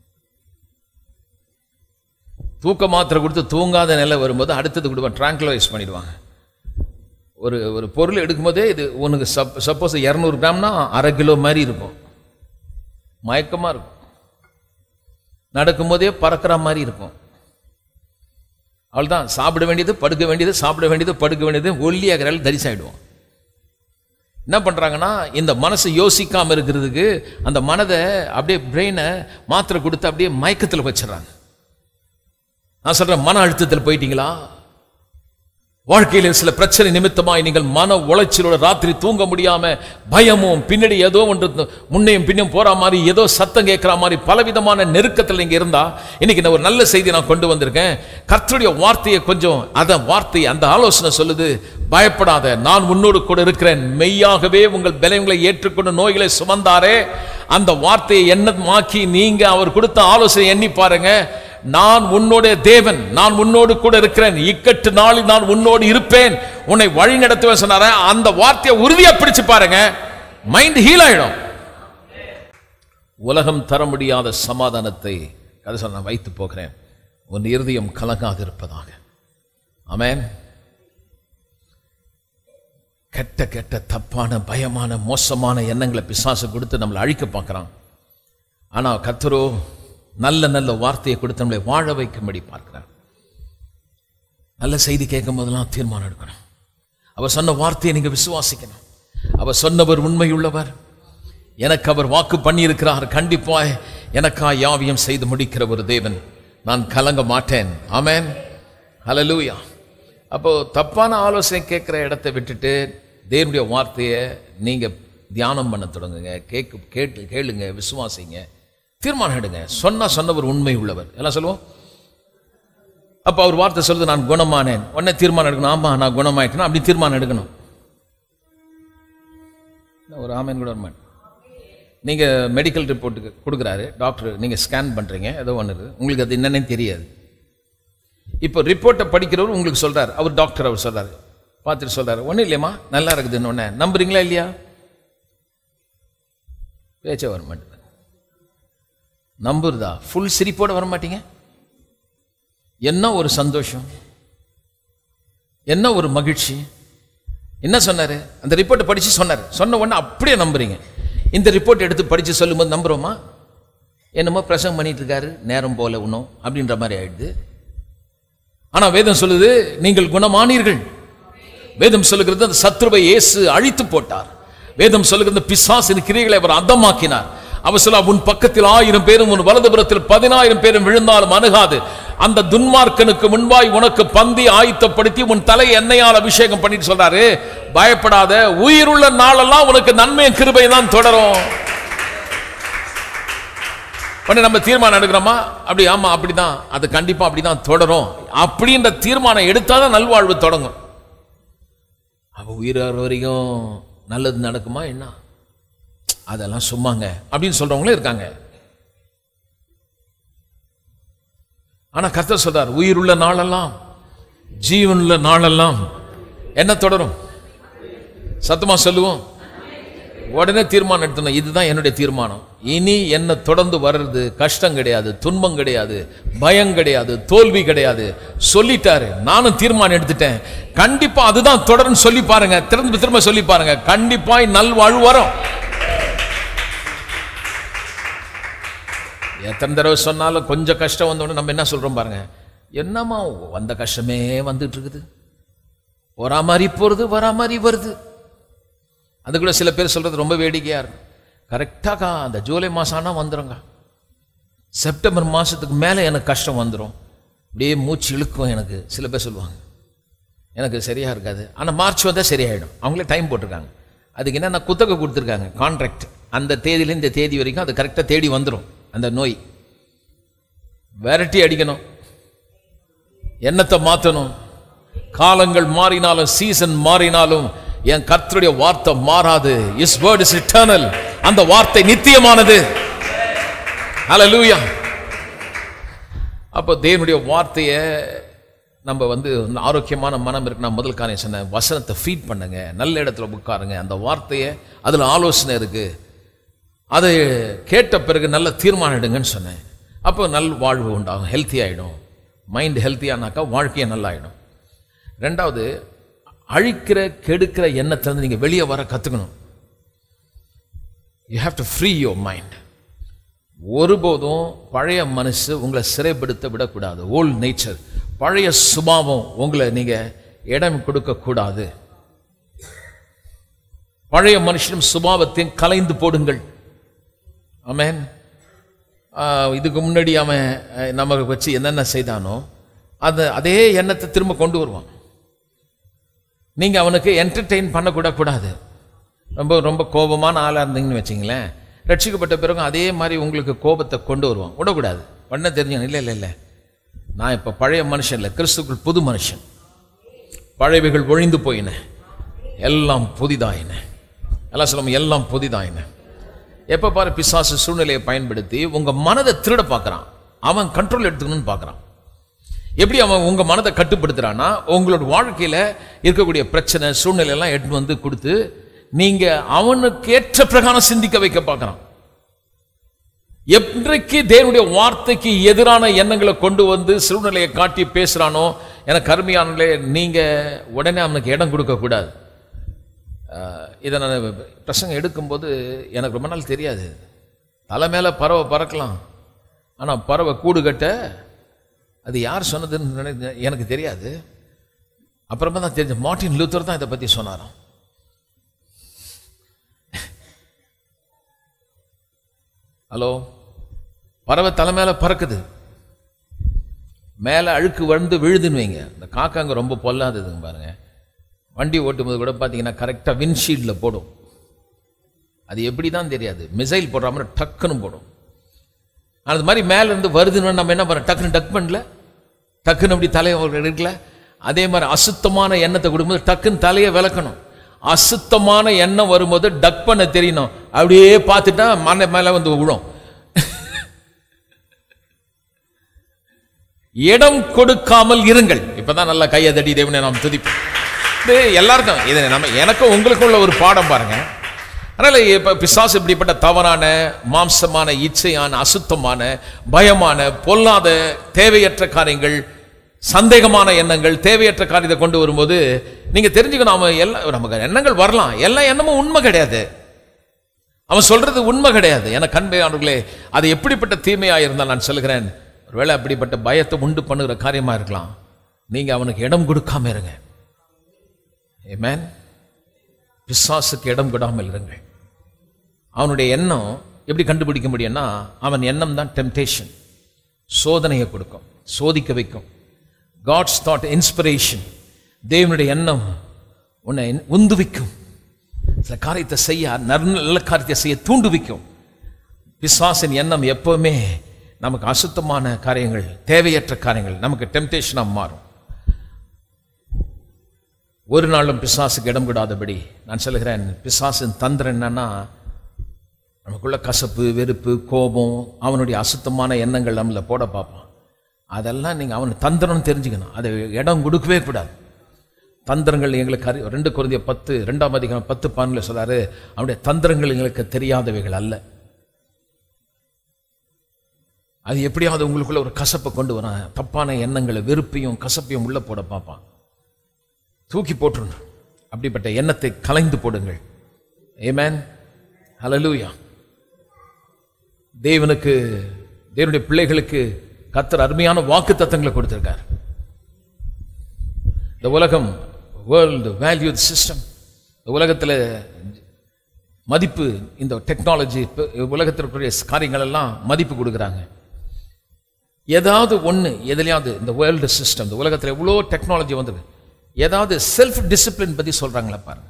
தூக்க மாத்திரை கொடுத்து தூங்காத நிலை வரும்போது அடுத்தது கொடுப்பாங்க ட்ராங்குலைஸ் பண்ணிடுவாங்க ஒரு ஒரு பொருள் எடுக்கும்போதே இது உனக்கு சப் சப்போஸ் இரநூறு கிராம்னா அரை கிலோ மாதிரி இருக்கும் மயக்கமா இருக்கும் நடக்கும்போதே பறக்கிற மாதிரி இருக்கும் அவ்வளவுதான் சாப்பிட வேண்டியது படுக்க வேண்டியது சாப்பிட வேண்டியது படுக்க வேண்டியது ஒல்லியாகிறாள் தரிசாயிடுவோம் என்ன பண்றாங்கன்னா இந்த மனசு யோசிக்காம இருக்கிறதுக்கு அந்த மனதை அப்படியே பிரெயினை மாத்திரை கொடுத்து அப்படியே மயக்கத்தில் வச்சிடறாங்க நான் சொல்றேன் மன அழுத்தத்தில் போயிட்டீங்களா வாழ்க்கையில சில பிரச்சனை நிமித்தமாய் நீங்கள் மன உளைச்சலோட ராத்திரி தூங்க முடியாம பயமும் பின்னாடி ஏதோ ஒன்று முன்னையும் பின்னும் போற மாதிரி ஏதோ சத்தம் கேட்கிற மாதிரி பலவிதமான நெருக்கத்தில் நீங்க இருந்தா இன்னைக்கு நான் ஒரு நல்ல செய்தி நான் கொண்டு வந்திருக்கேன் கர்த்தருடைய வார்த்தையை கொஞ்சம் அத வார்த்தை அந்த ஆலோசனை சொல்லுது பயப்படாத நான் உன்னோடு கூட இருக்கிறேன் மெய்யாகவே உங்கள் பலங்களை ஏற்றுக்கொண்டு நோய்களை சுமந்தாரே அந்த வார்த்தையை எண்ணமாக்கி நீங்க அவர் கொடுத்த ஆலோசனை எண்ணி பாருங்க நான் உன்னோட தேவன் நான் உன்னோடு கூட இருக்கிறேன் இக்கட்டு நாளில் நான் உன்னோடு இருப்பேன் உன்னை வழி நடத்துவேன் சொன்னார அந்த வார்த்தையை உறுதியா பிடிச்சு பாருங்க மைண்ட் ஹீல் ஆயிடும் உலகம் தர முடியாத சமாதானத்தை கதை சொல்ல நான் வைத்து போகிறேன் உன் இருதயம் கலங்காது இருப்பதாக ஆமென் கெட்ட கெட்ட தப்பான பயமான மோசமான எண்ணங்களை பிசாசு கொடுத்து நம்மளை அழிக்க பார்க்கறான் ஆனா கர்த்தரோ நல்ல நல்ல வார்த்தையை கொடுத்து நம்மளை வாழ வைக்கும்படி பார்க்கிறார் நல்ல செய்தி கேட்கும் போதெல்லாம் தீர்மானம் எடுக்கணும் அவர் சொன்ன வார்த்தையை நீங்க விசுவாசிக்கணும் அவர் சொன்னவர் உண்மையுள்ளவர் எனக்கு அவர் வாக்கு பண்ணியிருக்கிறார் கண்டிப்பாய் எனக்கா யாவியம் செய்து முடிக்கிற ஒரு தேவன் நான் கலங்க மாட்டேன் ஆமென் ஹalleluya அப்போ தப்பான ஆலோசனை கேட்குற இடத்தை விட்டுட்டு தேவனுடைய வார்த்தையை நீங்க தியானம் பண்ண தொடங்குங்க கேக்கு கேட்டு கேளுங்க விசுவாசிங்க தீர்மானம் எடுங்க சொன்னா சொன்னவர் உண்மை உள்ளவர் எல்லாம் சொல்லுவோம் அப்ப அவர் வார்த்தை சொல்லுது நான் குணமானேன் உடனே தீர்மானம் எடுக்கணும் ஆமா நான் குணமாயிட்டேன் அப்படி தீர்மானம் எடுக்கணும் ஒரு ஆமேன் கூட வரமாட்டேன் நீங்க மெடிக்கல் ரிப்போர்ட்டுக்கு கொடுக்குறாரு டாக்டர் நீங்க ஸ்கேன் பண்றீங்க ஏதோ ஒன்று இருக்கு. உங்களுக்கு அது என்னன்னே தெரியாது இப்போ ரிப்போர்ட்டை படிக்கிறவர் உங்களுக்கு சொல்றாரு அவர் டாக்டர் அவர் சொல்றாரு பார்த்துட்டு சொல்றாரு ஒன்றும் இல்லையம்மா நல்லா இருக்குதுன்னு ஒன்று நம்புறீங்களா இல்லையா பேச்சே வர மாட்டேங்குது நம்புறதா ஃபுல் சிரிப்போட வர மாட்டீங்க என்ன ஒரு சந்தோஷம் என்ன ஒரு மகிழ்ச்சி என்ன சொன்னாரு அந்த ரிப்போர்ட்டை படிச்சு சொன்னாரு சொன்ன உடனே அப்படியே நம்புறீங்க இந்த ரிப்போர்ட் எடுத்து படிச்சு சொல்லும்போது நம்புறோமா என்னமோ பிரசங்கம் பண்ணிட்டு இருக்காரு நேரம் போல இன்னும் அப்படின்ற மாதிரி ஆயிடுது ஆனா வேதம் சொல்லுது நீங்கள் குணமானீர்கள் வேதம் சொல்லுகிறது அந்த சத்ருவை இயேசு அழித்து போட்டார் வேதம் சொல்லுகிறது பிசாசின் கிரியைகளை அவர் அந்தமாக்கினார் அவர் சொல்ல உன் பக்கத்தில் ஆயிரம் பேரும் உன் வலதுபுறத்தில் பதினாயிரம் பேரும் விழுந்தாலும் அணுகாது அந்த துன்மார்க்கனுக்கு முன்பாய் உனக்கு பந்தி ஆயத்தப்படுத்தி உன் தலை எண்ணெயால் அபிஷேகம் பண்ணிட்டு சொல்றாரு பயப்படாத உயிருள்ள நாளெல்லாம் உனக்கு நன்மையும் கிருபை தான் தொடரும் உடனே நம்ம தீர்மானம் எடுக்கிறோமா அப்படி ஆமா அப்படிதான் அது கண்டிப்பா அப்படிதான் தொடரும் அப்படின்ற தீர்மானம் எடுத்தாதான் நல்வாழ்வு தொடங்கும் அவ உயிர் வரைக்கும் நல்லது நடக்குமா என்ன அதெல்லாம் சும்மாங்க அப்படின்னு சொல்றவங்களும் இருக்காங்க ஆனா கர்த்தர் சொல்றார் உயிர் உள்ள நாளெல்லாம் ஜீவன் உள்ள நாளெல்லாம் என்ன தொடரும் சத்தமா சொல்லுவோம் உடனே தீர்மானம் எடுத்தணும் இதுதான் என்னுடைய தீர்மானம் இனி என்ன தொடர்ந்து வர்றது கஷ்டம் கிடையாது துன்பம் கிடையாது பயம் கிடையாது தோல்வி கிடையாது சொல்லிட்டாரு நானும் தீர்மானம் எடுத்துட்டேன் கண்டிப்பா அதுதான் தொடர்ந்து சொல்லி பாருங்க திரும்ப திரும்ப சொல்லி பாருங்க கண்டிப்பாய் நல்வாழ்வு வரும் எத்தனை தடவை சொன்னாலும் கொஞ்சம் கஷ்டம் வந்தோடனே நம்ம என்ன சொல்றோம் பாருங்க என்னம்மா வந்த கஷ்டமே வந்துட்டு இருக்குது வரா மாதிரி போறது வரா மாதிரி வருது அது கூட சில பேர் சொல்றது ரொம்ப வேடிக்கையா இருக்கும் கரெக்டாக அந்த ஜூலை மாசம் ஆனா வந்துருங்க செப்டம்பர் மாசத்துக்கு மேலே எனக்கு கஷ்டம் வந்துடும் அப்படியே மூச்சு இழுக்கும் எனக்கு சில பேர் சொல்லுவாங்க எனக்கு சரியா இருக்காது ஆனால் மார்ச் வந்தால் சரியாயிடும் அவங்களே டைம் போட்டிருக்காங்க அதுக்கு என்னென்ன குத்தகை கொடுத்துருக்காங்க கான்ட்ராக்ட் அந்த தேதியில இந்த தேதி வரைக்கும் அது கரெக்டாக தேடி வந்துடும் அந்த நோய் விரட்டி அடிக்கணும் எண்ணத்தை மாற்றணும் காலங்கள் மாறினாலும் சீசன் மாறினாலும் என் கர்த்தருடைய வார்த்தை மாறாது இஸ் வேர்ட் இஸ் இட்டர்னல் அந்த வார்த்தை நித்தியமானது ஹalleluya அப்போ தேவனுடைய வார்த்தையை நம்ம வந்து ஆரோக்கியமான மனம் இருக்கு நான் முதல் காரியம் சொன்னேன் வசனத்தை ஃபீட் பண்ணுங்க நல்ல இடத்துல உட்காருங்க அந்த வார்த்தையை அதில் ஆலோசனை இருக்கு அதை கேட்ட பிறகு நல்ல தீர்மானம் எடுங்கன்னு சொன்னேன் அப்போ நல் வாழ்வு உண்டாகும் ஹெல்த்தி ஆகிடும் மைண்ட் ஹெல்த்தியானாக்கா வாழ்க்கையே நல்லாயிடும் ரெண்டாவது அழிக்கிற கெடுக்கிற எண்ணத்திலிருந்து நீங்கள் வெளியே வர கற்றுக்கணும் you have to free your mind ஒருபோதும் பழைய மனசு உங்களை சிறைப்படுத்த விடக்கூடாது ஓல்ட் நேச்சர் பழைய சுபாவம் உங்களை நீங்கள் இடம் கொடுக்கக்கூடாது பழைய மனுஷனும் சுபாவத்தையும் கலைந்து போடுங்கள் ஆமென் ஆஹ் இதுக்கு முன்னாடி அவன் அஹ், நமக்கு வச்சு என்னென்ன செய்தானோ அந்த அதே எண்ணத்தை திரும்ப கொண்டு வருவான் நீங்கள் அவனுக்கு என்டர்டெயின் பண்ணக்கூட கூடாது ரொம்ப ரொம்ப கோபமான ஆளாக இருந்தீங்கன்னு வச்சிங்களேன் ரட்சிக்கப்பட்ட பிறகு அதே மாதிரி உங்களுக்கு கோபத்தை கொண்டு வருவான் விடக்கூடாது பண்ண தெரிஞ்சவன் இல்லை இல்லை இல்லை நான் இப்போ பழைய மனுஷன் இல்லை கிறிஸ்துக்குள் புது மனுஷன் பழையவைகள் ஒழிந்து போயின எல்லாம் புதிதாயின எல்லாம் சொல்லுவோம் எல்லாம் புதிதாயின எப்போ பாரு பிசாசு சூழ்நிலையை பயன்படுத்தி உங்கள் மனதை திருட பார்க்குறான் அவன் கண்ட்ரோல் எடுத்துக்கணும்னு பார்க்குறான் எப்படி அவன் உங்க மனதை கட்டுப்படுத்துறான்னா உங்களோட வாழ்க்கையில இருக்கக்கூடிய பிரச்சனை சூழ்நிலை எல்லாம் எடுத்து வந்து கொடுத்து நீங்க அவனுக்கு ஏற்ற பிரகாரம் சிந்திக்க வைக்க பார்க்கறான் என்றைக்கு தேவனுடைய வார்த்தைக்கு எதிரான எண்ணங்களை கொண்டு வந்து சூழ்நிலையை காட்டி பேசுறானோ எனக்கு அருமையானே நீங்க உடனே அவனுக்கு இடம் கொடுக்க கூடாது அஹ், இதை நான் பிரசங்கம் எடுக்கும்போது எனக்கு ரொம்ப நாள் தெரியாது தலை மேல பறவை பறக்கலாம் ஆனா பறவை கூடு கட்ட அது யார் சொன்னதுன்னு நினை- எனக்கு தெரியாது அப்புறமா தான் தெரிஞ்ச மார்ட்டின் லூத்தர் தான் இதை பற்றி சொன்னாராம் ஹலோ பறவை தலை மேலே பறக்குது மேலே அழுக்கு வந்து விழுதுன்னு வைங்க இந்த காக்காங்க ரொம்ப பொல்லாததுங்க பாருங்க வண்டி ஓட்டும்போது கூட பார்த்தீங்கன்னா கரெக்டாக விண்ட்ஷீல்டில் போடும் அது எப்படி தான் தெரியாது மிசைல் போடுற மாதிரி டக்குன்னு போடும் அது மாதிரி மேல இருந்து வருதுன்னு நம்ம என்ன பண்ண டக்குன்னு டக் பண்ணல டக்குன்னு அப்படி தலையை எடுக்கல அதே மாதிரி அசுத்தமான எண்ணத்தை கொடுக்கும்போது டக்குன்னு தலையை விளக்கணும் அசுத்தமான எண்ணம் வரும்போது டக் பண்ண தெரியணும் அப்படியே பார்த்துட்டா மன மேல வந்து விழும் இடம் கொடுக்காமல் இருங்கள் இப்பதான் நல்லா கையை தட்டி தேவனை நாம் துதிப்போம் இது எல்லாருக்கும் இது நம்ம எனக்கும் உங்களுக்கும் உள்ள ஒரு பாடம் பாருங்க அதனால இப்ப பிசாசு இப்படிப்பட்ட தவறான மாம்சமான இச்சையான அசுத்தமான பயமான பொல்லாத தேவையற்ற காரியங்கள் சந்தேகமான எண்ணங்கள் தேவையற்ற காரியத்தை கொண்டு வரும்போது நீங்க தெரிஞ்சுக்கணும் அவன் எல்லாம் நமக்கு எண்ணங்கள் வரலாம் எல்லா எண்ணமும் உண்மை கிடையாது அவன் சொல்றது உண்மை கிடையாது என கண்மையானவர்களே அது எப்படிப்பட்ட தீமையா இருந்தால் நான் சொல்லுகிறேன் ஒருவேளை அப்படிப்பட்ட பயத்தை உண்டு பண்ணுகிற காரியமா இருக்கலாம் நீங்க அவனுக்கு இடம் கொடுக்காம இருங்க Amen. பிசாசுக்கு இடம் கொடாமல் இருங்கள் அவனுடைய எண்ணம் எப்படி கண்டுபிடிக்க முடியும்னா அவன் எண்ணம் தான் டெம்டேஷன் சோதனையை கொடுக்கும் சோதிக்க வைக்கும் காட்ஸ் தாட் இன்ஸ்பிரேஷன் தேவனுடைய எண்ணம் உன்னை உந்துவிக்கும் சில காரியத்தை செய்ய நல்ல காரியத்தை செய்ய தூண்டுவிக்கும் பிசாசின் எண்ணம் எப்பவுமே நமக்கு அசுத்தமான காரியங்கள் தேவையற்ற காரியங்கள் நமக்கு டெம்டேஷனாக மாறும் ஒரு நாளும் பிசாசுக்கு இடம் விடாதபடி நான் சொல்லுகிறேன் பிசாசின் தந்திரம் என்னன்னா நமக்குள்ள கசப்பு வெறுப்பு கோபம் அவனுடைய அசுத்தமான எண்ணங்கள் நம்மள போட பார்ப்பான் அதெல்லாம் நீங்கள் அவன் தந்திரம்னு தெரிஞ்சுக்கணும் அதை இடம் கொடுக்கவே கூடாது தந்திரங்கள் எங்களுக்கு அறி ரெண்டு குருந்திய பத்து ரெண்டாம் அதிகாரம் பத்து பான்ல சொல்றாரு அவனுடைய தந்திரங்கள் எங்களுக்கு தெரியாதவைகள் அல்ல அது எப்படியாவது உங்களுக்குள்ள ஒரு கசப்பை கொண்டு வரான் தப்பான எண்ணங்களை வெறுப்பையும் கசப்பையும் உள்ள போட பார்ப்பான் தூக்கி போட்டுருணும் அப்படிப்பட்ட எண்ணத்தை கலைந்து போடுங்கள் ஏமேன் ஹalleluya தேவனுக்கு தேவனுடைய பிள்ளைகளுக்கு கத்தர் அருமையான வாக்கு தத்தங்களை கொடுத்திருக்கார் இந்த உலகம் வேர்ல்டு வேல்யூ சிஸ்டம் இந்த உலகத்தில் மதிப்பு இந்த டெக்னாலஜி உலகத்திற்குரிய காரியங்கள் எல்லாம் மதிப்பு கொடுக்குறாங்க ஏதாவது ஒன்று எதுலையாவது இந்த வேர்ல்டு சிஸ்டம் இந்த உலகத்தில் எவ்வளோ டெக்னாலஜி வந்திருக்கு ஏதாவது செல்ஃப் டிசிப்ளின் பற்றி சொல்கிறாங்களா பாருங்க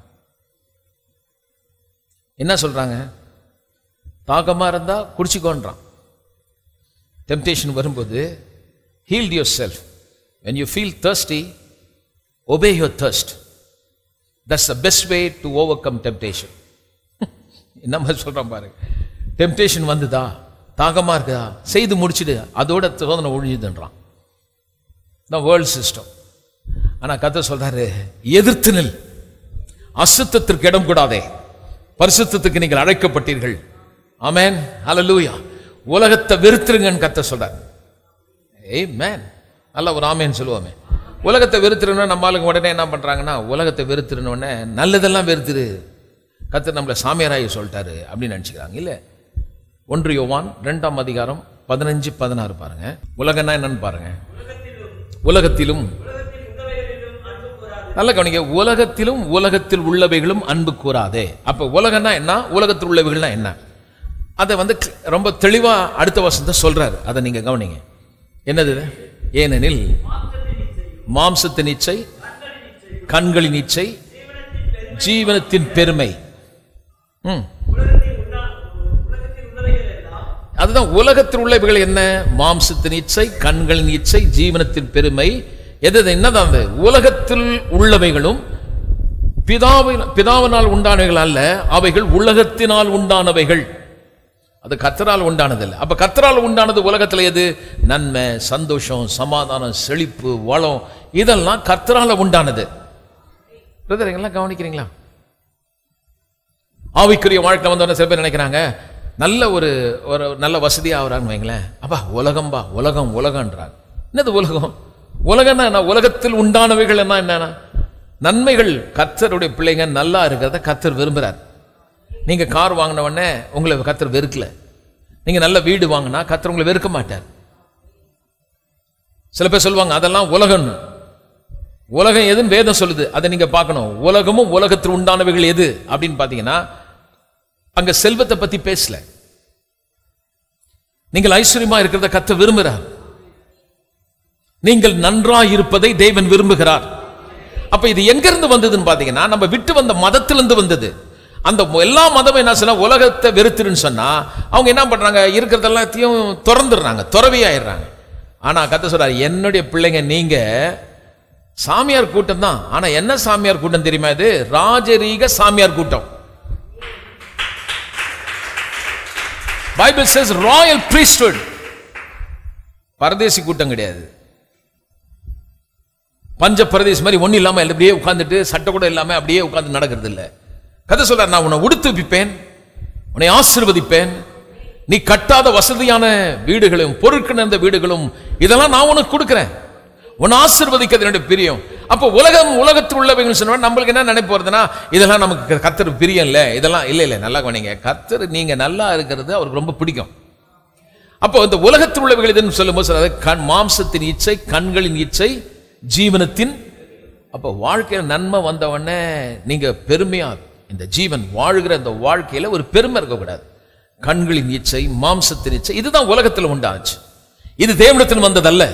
என்ன சொல்கிறாங்க தாகமாக இருந்தால் குடிச்சிக்கோன்றான் டெம்டேஷன் வரும்போது yield yourself when you feel thirsty obey your thirst that's the best way to overcome temptation என்ன மாதிரி சொல்கிறான் பாருங்க டெம்டேஷன் வந்துதா தாகமா இருக்குதா செய்து முடிச்சிடு அதோட சோதனை ஒழிஞ்சுதுன்றான் தான் வேர்ல்ட் சிஸ்டம் ஆனா கதை சொல்றாரு எதிர்த்து நில் அசுத்தத்திற்கு இடம் கூடாதே பரிசுத்தத்துக்கு நீங்கள் அழைக்கப்பட்டீர்கள் ஆமென் ஹalleluya உலகத்தை வெறுத்துருங்கன்னு கத்த சொல்றார் ஏய் மேன் நல்ல ஒரு ஆமேன்னு சொல்லுவோமே உலகத்தை வெறுத்துருன்னா நம்ம ஆளுங்க உடனே என்ன பண்றாங்கன்னா உலகத்தை வெறுத்துருன உடனே நல்லதெல்லாம் வெறுத்துரு கத்தர் நம்மளை சாமியாராயி சொல்லிட்டாரு அப்படின்னு நினச்சிக்கிறாங்க இல்லை ஒன்று யோவான் ரெண்டாம் அதிகாரம் பதினஞ்சு பதினாறு பாருங்க உலகம்னா என்னன்னு பாருங்க உலகத்திலும் நல்ல கவனிங்க உலகத்திலும் உலகத்தில் உள்ளவைகளும் அன்பு கூறாதே அப்ப உலகம்னா என்ன உலகத்தில் உள்ளவைகள்னா என்ன அதை வந்து க- ரொம்ப தெளிவா அடுத்த வசனத்தை சொல்றாரு அதை நீங்க கவனிங்க என்னது இது? ஏனெனில் மாம்சத்தின் இச்சை கண்களின் இச்சை ஜீவனத்தின் பெருமை ம் அதுதான் உலகத்தில் உள்ளவைகள் என்ன மாம்சத்தின் இச்சை கண்களின் இச்சை ஜீவனத்தின் பெருமை எது எது என்னதான் அது உலகத்தில் உள்ளவைகளும் பிதாவின் பிதாவினால் உண்டானவைகள் அல்ல அவைகள் உலகத்தினால் உண்டானவைகள் அது கத்தரால் உண்டானதில்லை அப்ப கத்தரால் உண்டானது உலகத்துல எது நன்மை சந்தோஷம் சமாதானம் செழிப்பு வளம் இதெல்லாம் கத்தரால உண்டானது பிரதர் எல்லாம் கவனிக்கிறீங்களா ஆவிக்குரிய வாழ்க்கை வந்தவன சில பேர் நினைக்கிறாங்க நல்ல ஒரு ஒரு நல்ல வசதியாக ஆகுறான்னு வைங்களேன் அப்பா உலகம்பா உலகம் உலகன்றாங்க என்னது உலகம் உலகம்னா என்ன உலகத்தில் உண்டானவைகள் என்ன என்னன்னா நன்மைகள் கர்த்தருடைய பிள்ளைங்க நல்லா இருக்கிறத கர்த்தர் விரும்புறார் நீங்க கார் வாங்கின உடனே உங்களை கர்த்தர் வெறுக்கல நீங்க நல்ல வீடு வாங்கினா கர்த்தர் உங்களை வெறுக்க மாட்டார் சில பேர் சொல்லுவாங்க அதெல்லாம் உலகம்னு உலகம் எதுன்னு வேதம் சொல்லுது அதை நீங்க பார்க்கணும் உலகமும் உலகத்தில் உண்டானவைகள் எது அப்படின்னு பார்த்தீங்கன்னா அங்க செல்வத்தை பத்தி பேசல நீங்கள் ஐஸ்வர்யமா இருக்கிறத கத்த விரும்புகிறார் நீங்கள் நன்றாய் இருப்பதை தேவன் விரும்புகிறார் அப்ப இது எங்க இருந்து வந்ததுன்னு பாத்தீங்கன்னா நம்ம விட்டு வந்த மதத்திலிருந்து வந்தது அந்த எல்லா மதமும் என்ன சொன்னா உலகத்தை வெறுத்துருன்னு சொன்னா அவங்க என்ன பண்றாங்க இருக்கிறது எல்லாத்தையும் திறந்துடுறாங்க துறவியாயிடுறாங்க ஆனா கத்த சொல்றாரு என்னுடைய பிள்ளைங்க நீங்க சாமியார் கூட்டம் தான் ஆனா என்ன சாமியார் கூட்டம் தெரியுமா இது ராஜரீக சாமியார் கூட்டம் பைபிள் says ராயல் priesthood பரதேசி கூட்டம் கிடையாது பஞ்ச பரதேசி மாதிரி ஒண்ணும் இல்லாம அப்படியே உட்கார்ந்துட்டு சட்டை கூட இல்லாம அப்படியே உட்கார்ந்து நடக்கிறது இல்ல கதை சொல்ற நான் உன்னை உடுத்துவிப்பேன் உன்னை ஆசீர்வதிப்பேன் நீ கட்டாத வசதியான வீடுகளும் பொருட்கள் இருந்த வீடுகளும் இதெல்லாம் நான் உனக்கு கொடுக்கிறேன் உன்னை ஆசீர்வதிக்கிறது என்னுடைய பிரியம் அப்போ உலகம் உலகத்தில் உள்ளவைகள் சொன்னா நம்மளுக்கு என்ன நினைப்பு வருதுன்னா இதெல்லாம் நமக்கு கத்தர் பிரியம் இல்லை இதெல்லாம் இல்லை இல்லை நல்லா கவனிங்க கத்தர் நீங்க நல்லா இருக்கிறது அவருக்கு ரொம்ப பிடிக்கும் அப்போ இந்த உலகத்தில் உள்ளவைகள் இதுன்னு சொல்லும்போது சொல்றாரு, கண் மாம்சத்தின் இச்சை கண்களின் இச்சை ஜீவனத்தின் அப்போ வாழ்க்கையில் நன்மை வந்த உடனே நீங்க பெருமையா இந்த ஜீவன் வாழ்கிற இந்த வாழ்க்கையில ஒரு பெருமை இருக்கக்கூடாது கண்களின் இச்சை மாம்சத்தின் இச்சை இதுதான் உலகத்தில் உண்டாச்சு இது தேவனத்தில் வந்ததல்ல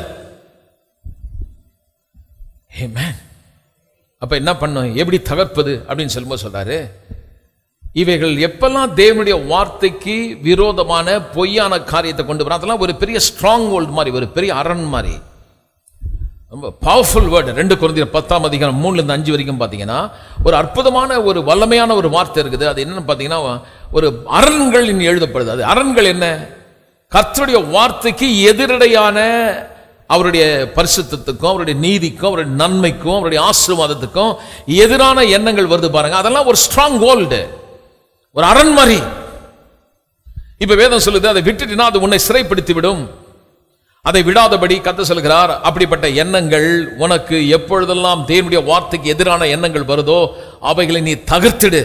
Amen. அப்ப என்ன பண்ணும் எப்படி தகர்ப்பது அப்படின்னு சொல்லும்போது சொல்றாரு இவைகள் எப்பெல்லாம் தேவனுடைய வார்த்தைக்கு விரோதமான பொய்யான காரியத்தை கொண்டு வர அதெல்லாம் ஒரு பெரிய ஸ்ட்ராங் ஹோல்ட் மாதிரி ஒரு பெரிய அரண் மாதிரி ரொம்ப பவர்ஃபுல் வேர்டு ரெண்டு குழந்தை பத்தாம் அதிகாரம் மூணுல இருந்து அஞ்சு வரைக்கும் பார்த்தீங்கன்னா ஒரு அற்புதமான ஒரு வல்லமையான ஒரு வார்த்தை இருக்குது அது என்னன்னு பார்த்தீங்கன்னா ஒரு அரண்கள் இனி எழுதப்படுது அது அரண்கள் என்ன கர்த்தருடைய வார்த்தைக்கு எதிரடையான அவருடைய பரிசுத்தத்துக்கும் அவருடைய நீதிக்கும் அவருடைய நன்மைக்கும் அவருடைய ஆசீர்வாதத்துக்கும் எதிரான எண்ணங்கள் வருது பாருங்க அதெல்லாம் ஒரு ஸ்ட்ராங் ஹோல்டு ஒரு அரண்மறை இப்ப வேதம் சொல்லுது அதை விட்டுட்டினா அது உன்னை சிறைப்படுத்தி விடும் அதை விடாதபடி கத்த சொல்கிறார் அப்படிப்பட்ட எண்ணங்கள் உனக்கு எப்பொழுதெல்லாம் தேவனுடைய வார்த்தைக்கு எதிரான எண்ணங்கள் வருதோ அவைகளை நீ தகர்த்திடு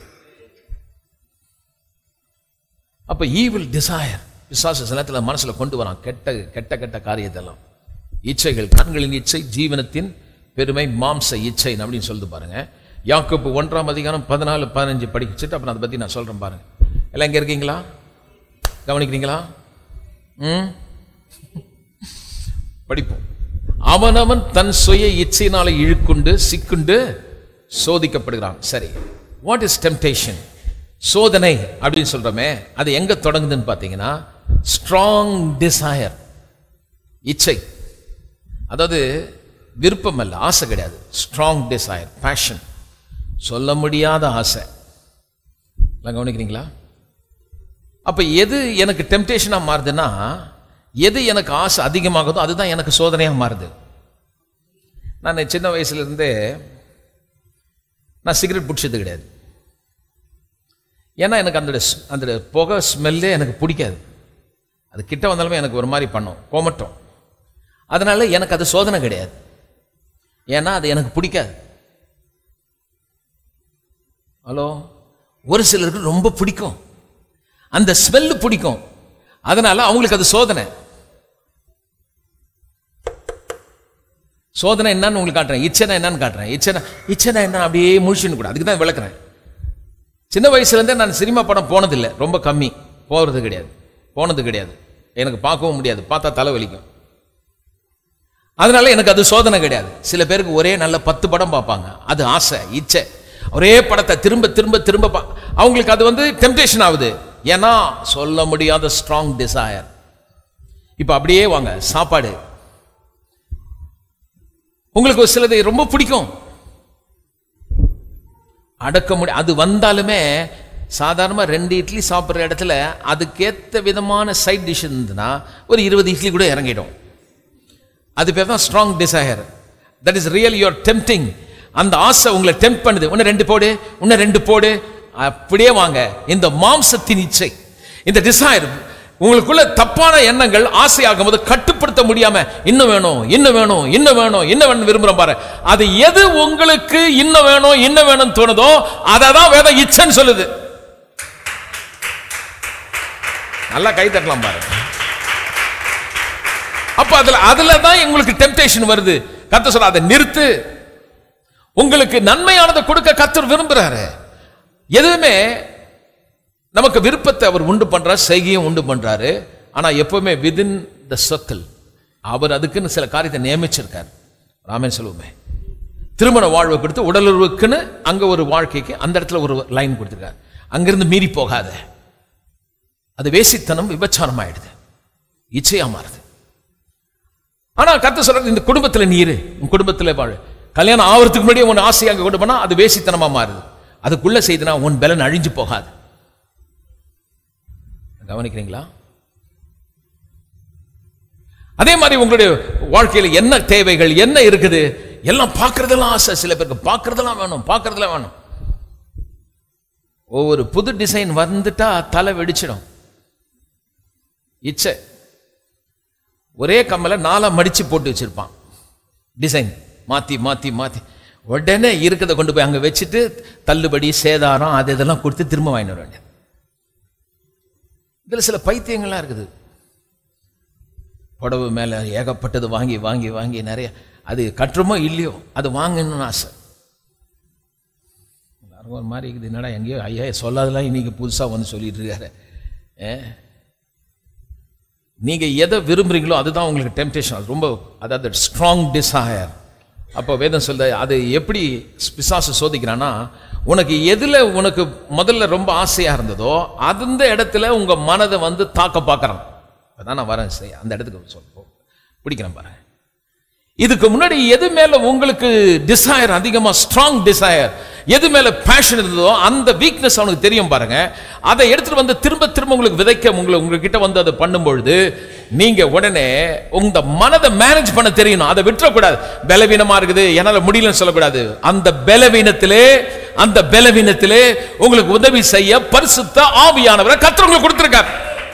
அப்ப ஈவில் டிசையர் பிசாசு சில நேரத்துல மனசுல கொண்டு வரான் கெட்ட கெட்ட கெட்ட காரியத்தெல்லாம் இச்சைகள் கண்களின் இச்சை ஜீவனத்தின் பெருமை மாம்ச இச்சை அப்படின்னு சொல்லுது பாருங்க யாக்கோப்பு ஒன்றாம் அதிகாரம் பதினாலு பதினஞ்சு படிச்சுட்டு அப்புறம் அதை பத்தி நான் சொல்றேன் பாருங்க எல்லாம் இங்க இருக்கீங்களா கவனிக்கிறீங்களா ம் படிப்போம் அவனவன் தன் சுய இச்சையினால இழுக்குண்டு சிக்குண்டு சோதிக்கப்படுகிறான் சரி வாட் இஸ் டெம்டேஷன் சோதனை அப்படின்னு சொல்றோமே அது எங்க தொடங்குதுன்னு பார்த்தீங்கன்னா ஸ்ட்ராங் டிசையர் இச்சை அதாவது விருப்பம் அல்ல ஆசை கிடையாது ஸ்ட்ராங் டிசையர் பேஷன் சொல்ல முடியாத ஆசை எல்லாம் கவனிக்கிறீங்களா அப்ப எது எனக்கு டெம்டேஷனா மாறுதுன்னா எது எனக்கு ஆசை அதிகமாகுதோ அதுதான் எனக்கு சோதனையா மாறுது நான் சின்ன வயசுல இருந்தே நான் சிகரெட் பிடிச்சது கிடையாது ஏன்னா எனக்கு அந்த ஸ்- அந்த புகை ஸ்மெல்லே எனக்கு பிடிக்காது அது கிட்ட வந்தாலுமே எனக்கு ஒரு மாதிரி பண்ணும் கோமட்டும் அதனால எனக்கு அது சோதனை கிடையாது ஏன்னா அது எனக்கு பிடிக்காது ஹலோ ஒரு சிலருக்கு ரொம்ப பிடிக்கும் அந்த ஸ்மெல்லு பிடிக்கும் அதனால அவங்களுக்கு அது சோதனை சோதனை என்னன்னு உங்களுக்கு காட்டுறேன் இச்சனை என்னன்னு காட்டுறேன் இச்சனை இச்சனை என்ன அப்படியே முழிச்சுன்னு கூட அதுக்கு தான் விளக்குறேன் சின்ன வயசுல இருந்தே நான் சினிமா படம் போனதில்லை ரொம்ப கம்மி போகிறது கிடையாது போனது கிடையாது எனக்கு பார்க்கவும் முடியாது பார்த்தா தலை வலிக்கும் அதனால எனக்கு அது சோதனை கிடையாது சில பேருக்கு ஒரே நல்ல பத்து படம் பார்ப்பாங்க அது ஆசை இச்சை ஒரே படத்தை திரும்ப திரும்ப திரும்ப பா அவங்களுக்கு அது வந்து டெம்டேஷன் ஆகுது ஏன்னா சொல்ல முடியாத ஸ்ட்ராங் டிசையர் இப்போ அப்படியே வாங்க சாப்பாடு உங்களுக்கு ஒரு சிலது ரொம்ப பிடிக்கும் அடக்க முடியும் அது வந்தாலுமே சாதாரணமாக ரெண்டு இட்லி சாப்பிட்ற இடத்துல அதுக்கேற்ற விதமான சைட் டிஷ் இருந்ததுன்னா ஒரு இருபது இட்லி கூட இறங்கிடும் அது பேர் தான் strong desire that is real your tempting அந்த ஆசை உங்களை டெம்ப் பண்ணுது இன்னும் ரெண்டு போடு இன்னும் ரெண்டு போடு அப்படியே வாங்க இந்த மாம்சத்தின் இச்சை இந்த டிசையர் உங்களுக்குள்ள தப்பான எண்ணங்கள் ஆசையாகும் போது கட்டுப்படுத்த முடியாம இன்னும் வேணும் இன்னும் வேணும் இன்னும் வேணும் இன்னும் வேணும் விரும்புறோம் பாரு அது எது உங்களுக்கு இன்னும் வேணும் இன்னும் வேணும்னு தோணுதோ அதை தான் வேதம் இச்சைன்னு சொல்லுது நல்லா கை தட்டலாம் பாருங்க அப்ப அதுல அதுல தான் உங்களுக்கு டெம்டேஷன் வருது கத்த சொல்ல அதை நிறுத்து உங்களுக்கு நன்மையானதை கொடுக்க கத்தர் விரும்புறாரு எதுவுமே நமக்கு விருப்பத்தை அவர் உண்டு பண்றார் செய்கையும் உண்டு பண்றாரு ஆனா எப்பவுமே விதின் த சர்க்கிள் அவர் அதுக்குன்னு சில காரியத்தை நியமிச்சிருக்கார் ராமன் சொல்லுவோமே திருமண வாழ்வை கொடுத்து உடலுறவுக்குன்னு அங்க ஒரு வாழ்க்கைக்கு அந்த இடத்துல ஒரு லைன் கொடுத்திருக்காரு அங்கிருந்து மீறி போகாத அது வேசித்தனம் விபச்சாரம் ஆயிடுது இச்சையா மாறுது ஆனா கத்த சொல்றது இந்த குடும்பத்துல நீ இரு உன் குடும்பத்துல வாழு கல்யாணம் ஆவறதுக்கு முன்னாடியே உன் ஆசை அங்க கொண்டு போனா அது வேசித்தனமா மாறுது அதுக்குள்ள செய்துனா உன் பலன் அழிஞ்சு போகாது கவனிக்கிறீங்களா அதே மாதிரி உங்களுடைய வாழ்க்கையில என்ன தேவைகள் என்ன இருக்குது எல்லாம் பார்க்கறதெல்லாம் ஆசை சில பேருக்கு பார்க்கறதெல்லாம் வேணும் பார்க்கறதெல்லாம் வேணும் ஒவ்வொரு புது டிசைன் வந்துட்டா தலை வெடிச்சிடும் இச்சை ஒரே கம்மலை நாலா மடிச்சு போட்டு வச்சிருப்பான் டிசைன் மாத்தி மாத்தி மாத்தி உடனே இருக்கிறத கொண்டு போய் அங்க வச்சுட்டு தள்ளுபடி சேதாரம் அது இதெல்லாம் கொடுத்து திரும்ப வாங்கிட்டு வர வேண்டியது இதுல சில பைத்தியங்கள்லாம் இருக்குது புடவு மேல ஏகப்பட்டது வாங்கி வாங்கி வாங்கி நிறைய அது கட்டுறமோ இல்லையோ அது வாங்கணும்னு ஆசை எல்லாரும் ஒரு மாதிரி இருக்குது என்னடா எங்கேயோ ஐயா சொல்லாதெல்லாம் இன்னைக்கு புதுசா வந்து சொல்லிட்டு இருக்காரு ஏ நீங்க எதை விரும்புறீங்களோ அதுதான் உங்களுக்கு டெம்டேஷன் அது ரொம்ப அதாவது ஸ்ட்ராங் டிசையர் அப்போ வேதம் சொல்ல அது எப்படி பிசாசு சோதிக்கிறான்னா உனக்கு எதுல உனக்கு முதல்ல ரொம்ப ஆசையா இருந்ததோ அந்த இடத்துல உங்க மனதை வந்து தாக்க பார்க்கறான் அதான் நான் வரேன் சரி, அந்த இடத்துக்கு சொல்ல பிடிக்கிறேன் பாருங்க இதுக்கு முன்னாடி எது மேல உங்களுக்கு டிசையர் அதிகமா ஸ்ட்ராங் டிசையர் எது மேல பேஷன் இருந்ததோ அந்த வீக்னஸ் அவனுக்கு தெரியும் பாருங்க அதை எடுத்துட்டு வந்து திரும்ப திரும்ப உங்களுக்கு விதைக்க உங்களை உங்ககிட்ட வந்து அதை பண்ணும்பொழுது நீங்க உடனே உங்க மனதை மேனேஜ் பண்ண தெரியணும் அதை விட்டுறக்கூடாது பலவீனமா இருக்குது என்னால முடியலன்னு சொல்லக்கூடாது அந்த பலவீனத்திலே அந்த பலவீனத்திலே உங்களுக்கு உதவி செய்ய பரிசுத்த ஆவியானவரை கர்த்தர் உங்களுக்கு கொடுத்திருக்கார்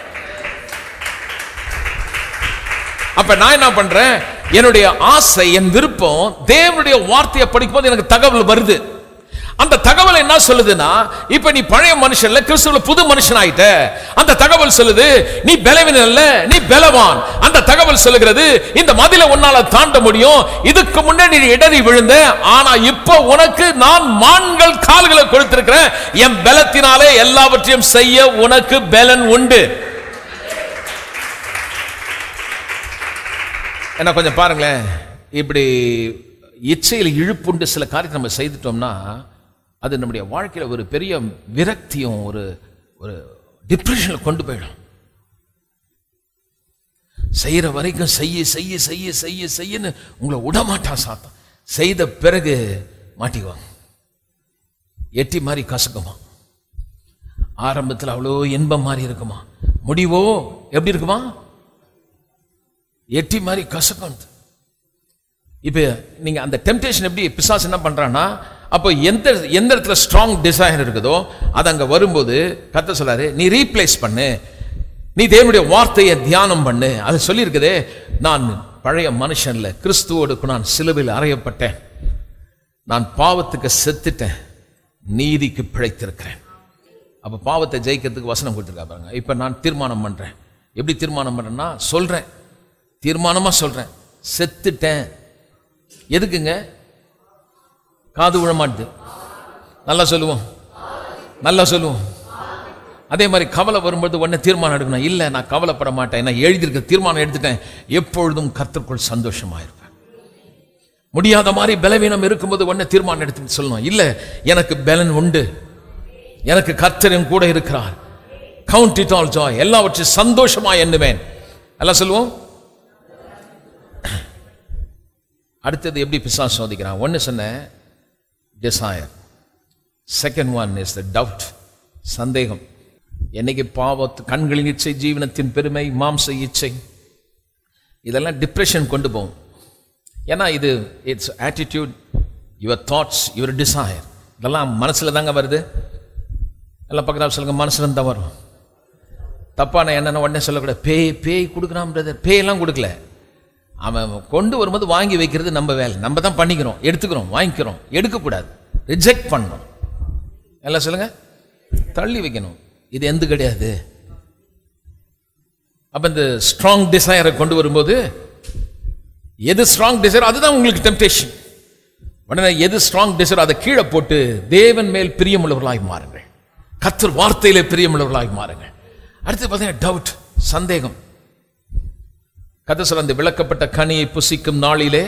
அப்ப நான் என்ன பண்றேன் என்னுடைய ஆசை என் விருப்பம் தேவனுடைய வார்த்தையை படிக்கும்போது எனக்கு தகவல் வருது அந்த தகவல் என்ன சொல்லுதுன்னா இப்ப நீ பழைய மனுஷன்ல கிறிஸ்துவ புது மனுஷன் ஆயிட்ட அந்த தகவல் சொல்லுது நீ பலவீனம் இல்ல நீ பலவான் அந்த தகவல் சொல்லுகிறது இந்த மதில உன்னால தாண்ட முடியும் இதுக்கு முன்னே நீ இடறி விழுந்த ஆனா இப்போ உனக்கு நான் மான்கள் கால்களை கொடுத்திருக்கிறேன் என் பலத்தினாலே எல்லாவற்றையும் செய்ய உனக்கு பலன் உண்டு என்ன கொஞ்சம் பாருங்களேன் இப்படி இச்சையில் இழுப்புண்டு சில காரியத்தை நம்ம செய்துட்டோம்னா அது நம்முடைய வாழ்க்கையில ஒரு பெரிய விரக்தியும் ஒரு ஒரு டிப்ரெஷனில் கொண்டு போயிடும் செய்யற வரைக்கும் செய்ய செய்ய செய்ய செய்ய செய்யன்னு உங்களை விடமாட்டான் சாத்தான் செய்த பிறகு மாட்டிக்குவாங்க எட்டி மாதிரி கசக்குமா ஆரம்பத்தில் அவ்வளோ இன்பம் மாதிரி இருக்குமா முடிவோ எப்படி இருக்குமா எட்டி மாதிரி கசக்கும் இப்போ நீங்க அந்த டெம்டேஷன் எப்படி பிசாசு என்ன பண்றான்னா அப்போ எந்த எந்த இடத்துல ஸ்ட்ராங் டிசைர் இருக்குதோ அது அங்க வரும்போது கத்த சொல்லாரு நீ ரீப்ளேஸ் பண்ணு நீ தேவனுடைய வார்த்தையை தியானம் பண்ணு அது சொல்லியிருக்குதே நான் பழைய மனுஷன்ல கிறிஸ்துவோடு நான் சிலுவையில் அறையப்பட்டேன் நான் பாவத்துக்கு செத்துட்டேன் நீதிக்கு பிழைத்திருக்கிறேன் அப்ப பாவத்தை ஜெயிக்கிறதுக்கு வசனம் கொடுத்துருக்கா பாருங்க இப்ப நான் தீர்மானம் பண்றேன் எப்படி தீர்மானம் பண்றேன்னா சொல்றேன் தீர்மானமா சொல்றேன் செத்துட்டேன் எதுக்குங்க காது விழ மாட்டுது நல்லா சொல்லுவோம் நல்லா சொல்லுவோம் அதே மாதிரி கவலை வரும்போது உடனே தீர்மானம் எடுக்கணும் இல்லை நான் கவலைப்பட மாட்டேன் நான் எழுதியிருக்க தீர்மானம் எடுத்துட்டேன் எப்பொழுதும் கர்த்தருக்குள் சந்தோஷமா இருப்பேன் முடியாத மாதிரி பலவீனம் இருக்கும்போது உடனே தீர்மானம் எடுத்து சொல்லணும் இல்லை எனக்கு பலன் உண்டு எனக்கு கர்த்தரும் கூட இருக்கிறார் கவுண்ட் இட் ஆல் ஜாய் எல்லாவற்றையும் சந்தோஷமா எண்ணுவேன் எல்லாம் சொல்லுவோம் அடுத்தது எப்படி பிசாசு சோதிக்கிறான் ஒன்று சொன்னேன் desire second one is the doubt சந்தேகம் என்னைக்கு பாவத்து கண்களின் இச்சை ஜீவனத்தின் பெருமை மாம்ச இச்சை இதெல்லாம் டிப்ரெஷன் கொண்டு போகும் ஏன்னா இது it's attitude your thoughts your desire இதெல்லாம் மனசில் தாங்க வருது எல்லாம் பக்கத்தில் சொல்லுங்க மனசுல தான் வரும் தப்பான என்னென்ன உடனே சொல்லக்கூடாது பேய் பேய் கொடுக்குறான் பிரதர் பேயெல்லாம் கொடுக்கல அவன் கொண்டு வரும்போது வாங்கி வைக்கிறது நம்ம வேலை நம்ம தான் பண்ணிக்கிறோம் எடுத்துக்கிறோம் வாங்கிக்கிறோம் எடுக்கக்கூடாது ரிஜெக்ட் பண்ணணும் எல்லாம் சொல்லுங்க தள்ளி வைக்கணும் இது எந்த கிடையாது அப்ப இந்த ஸ்ட்ராங் டிசைரை கொண்டு வரும்போது எது ஸ்ட்ராங் டிசைர் அதுதான் உங்களுக்கு டெம்டேஷன் உடனே எது ஸ்ட்ராங் டிசைர் அதை கீழே போட்டு தேவன் மேல் பிரியமுள்ளவர்களாய் மாறுங்கள் கத்தர் வார்த்தையிலே பிரியமுள்ளவர்களாய் மாறுங்கள் அடுத்து பார்த்தீங்கன்னா டவுட் சந்தேகம் கதை சொல்ல அந்த விளக்கப்பட்ட கனியை புசிக்கும் நாளிலே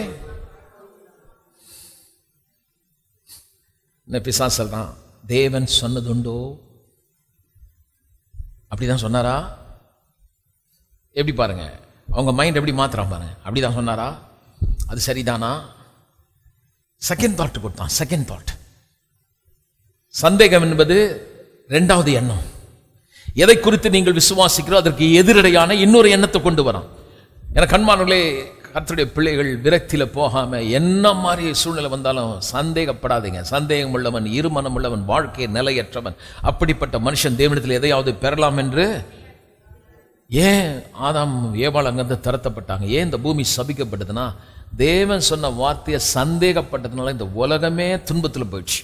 என்ன பிசா சொல்றான் தேவன் சொன்னதுண்டோ அப்படிதான் சொன்னாரா எப்படி பாருங்க அவங்க மைண்ட் எப்படி மாத்துறான் பாருங்க அப்படிதான் சொன்னாரா அது சரிதானா செகண்ட் தாட் கொடுத்தான் செகண்ட் தாட் சந்தேகம் என்பது இரண்டாவது எண்ணம் எதை குறித்து நீங்கள் விசுவாசிக்கிறோ அதற்கு எதிரடையான இன்னொரு எண்ணத்தை கொண்டு வரான் என கண்மானங்களே கர்த்தருடைய பிள்ளைகள் விரக்தியில போகாம என்ன மாதிரி சூழ்நிலை வந்தாலும் சந்தேகப்படாதீங்க சந்தேகம் உள்ளவன் இருமனம் உள்ளவன் வாழ்க்கை நிலையற்றவன் அப்படிப்பட்ட மனுஷன் தேவனிடத்தில் எதையாவது பெறலாம் என்று ஏன் ஆதாம் ஏவாள் அங்கிருந்து திரத்தப்பட்டாங்க ஏன் இந்த பூமி சபிக்கப்பட்டதுன்னா தேவன் சொன்ன வார்த்தையை சந்தேகப்பட்டதுனால இந்த உலகமே துன்பத்தில் போயிடுச்சு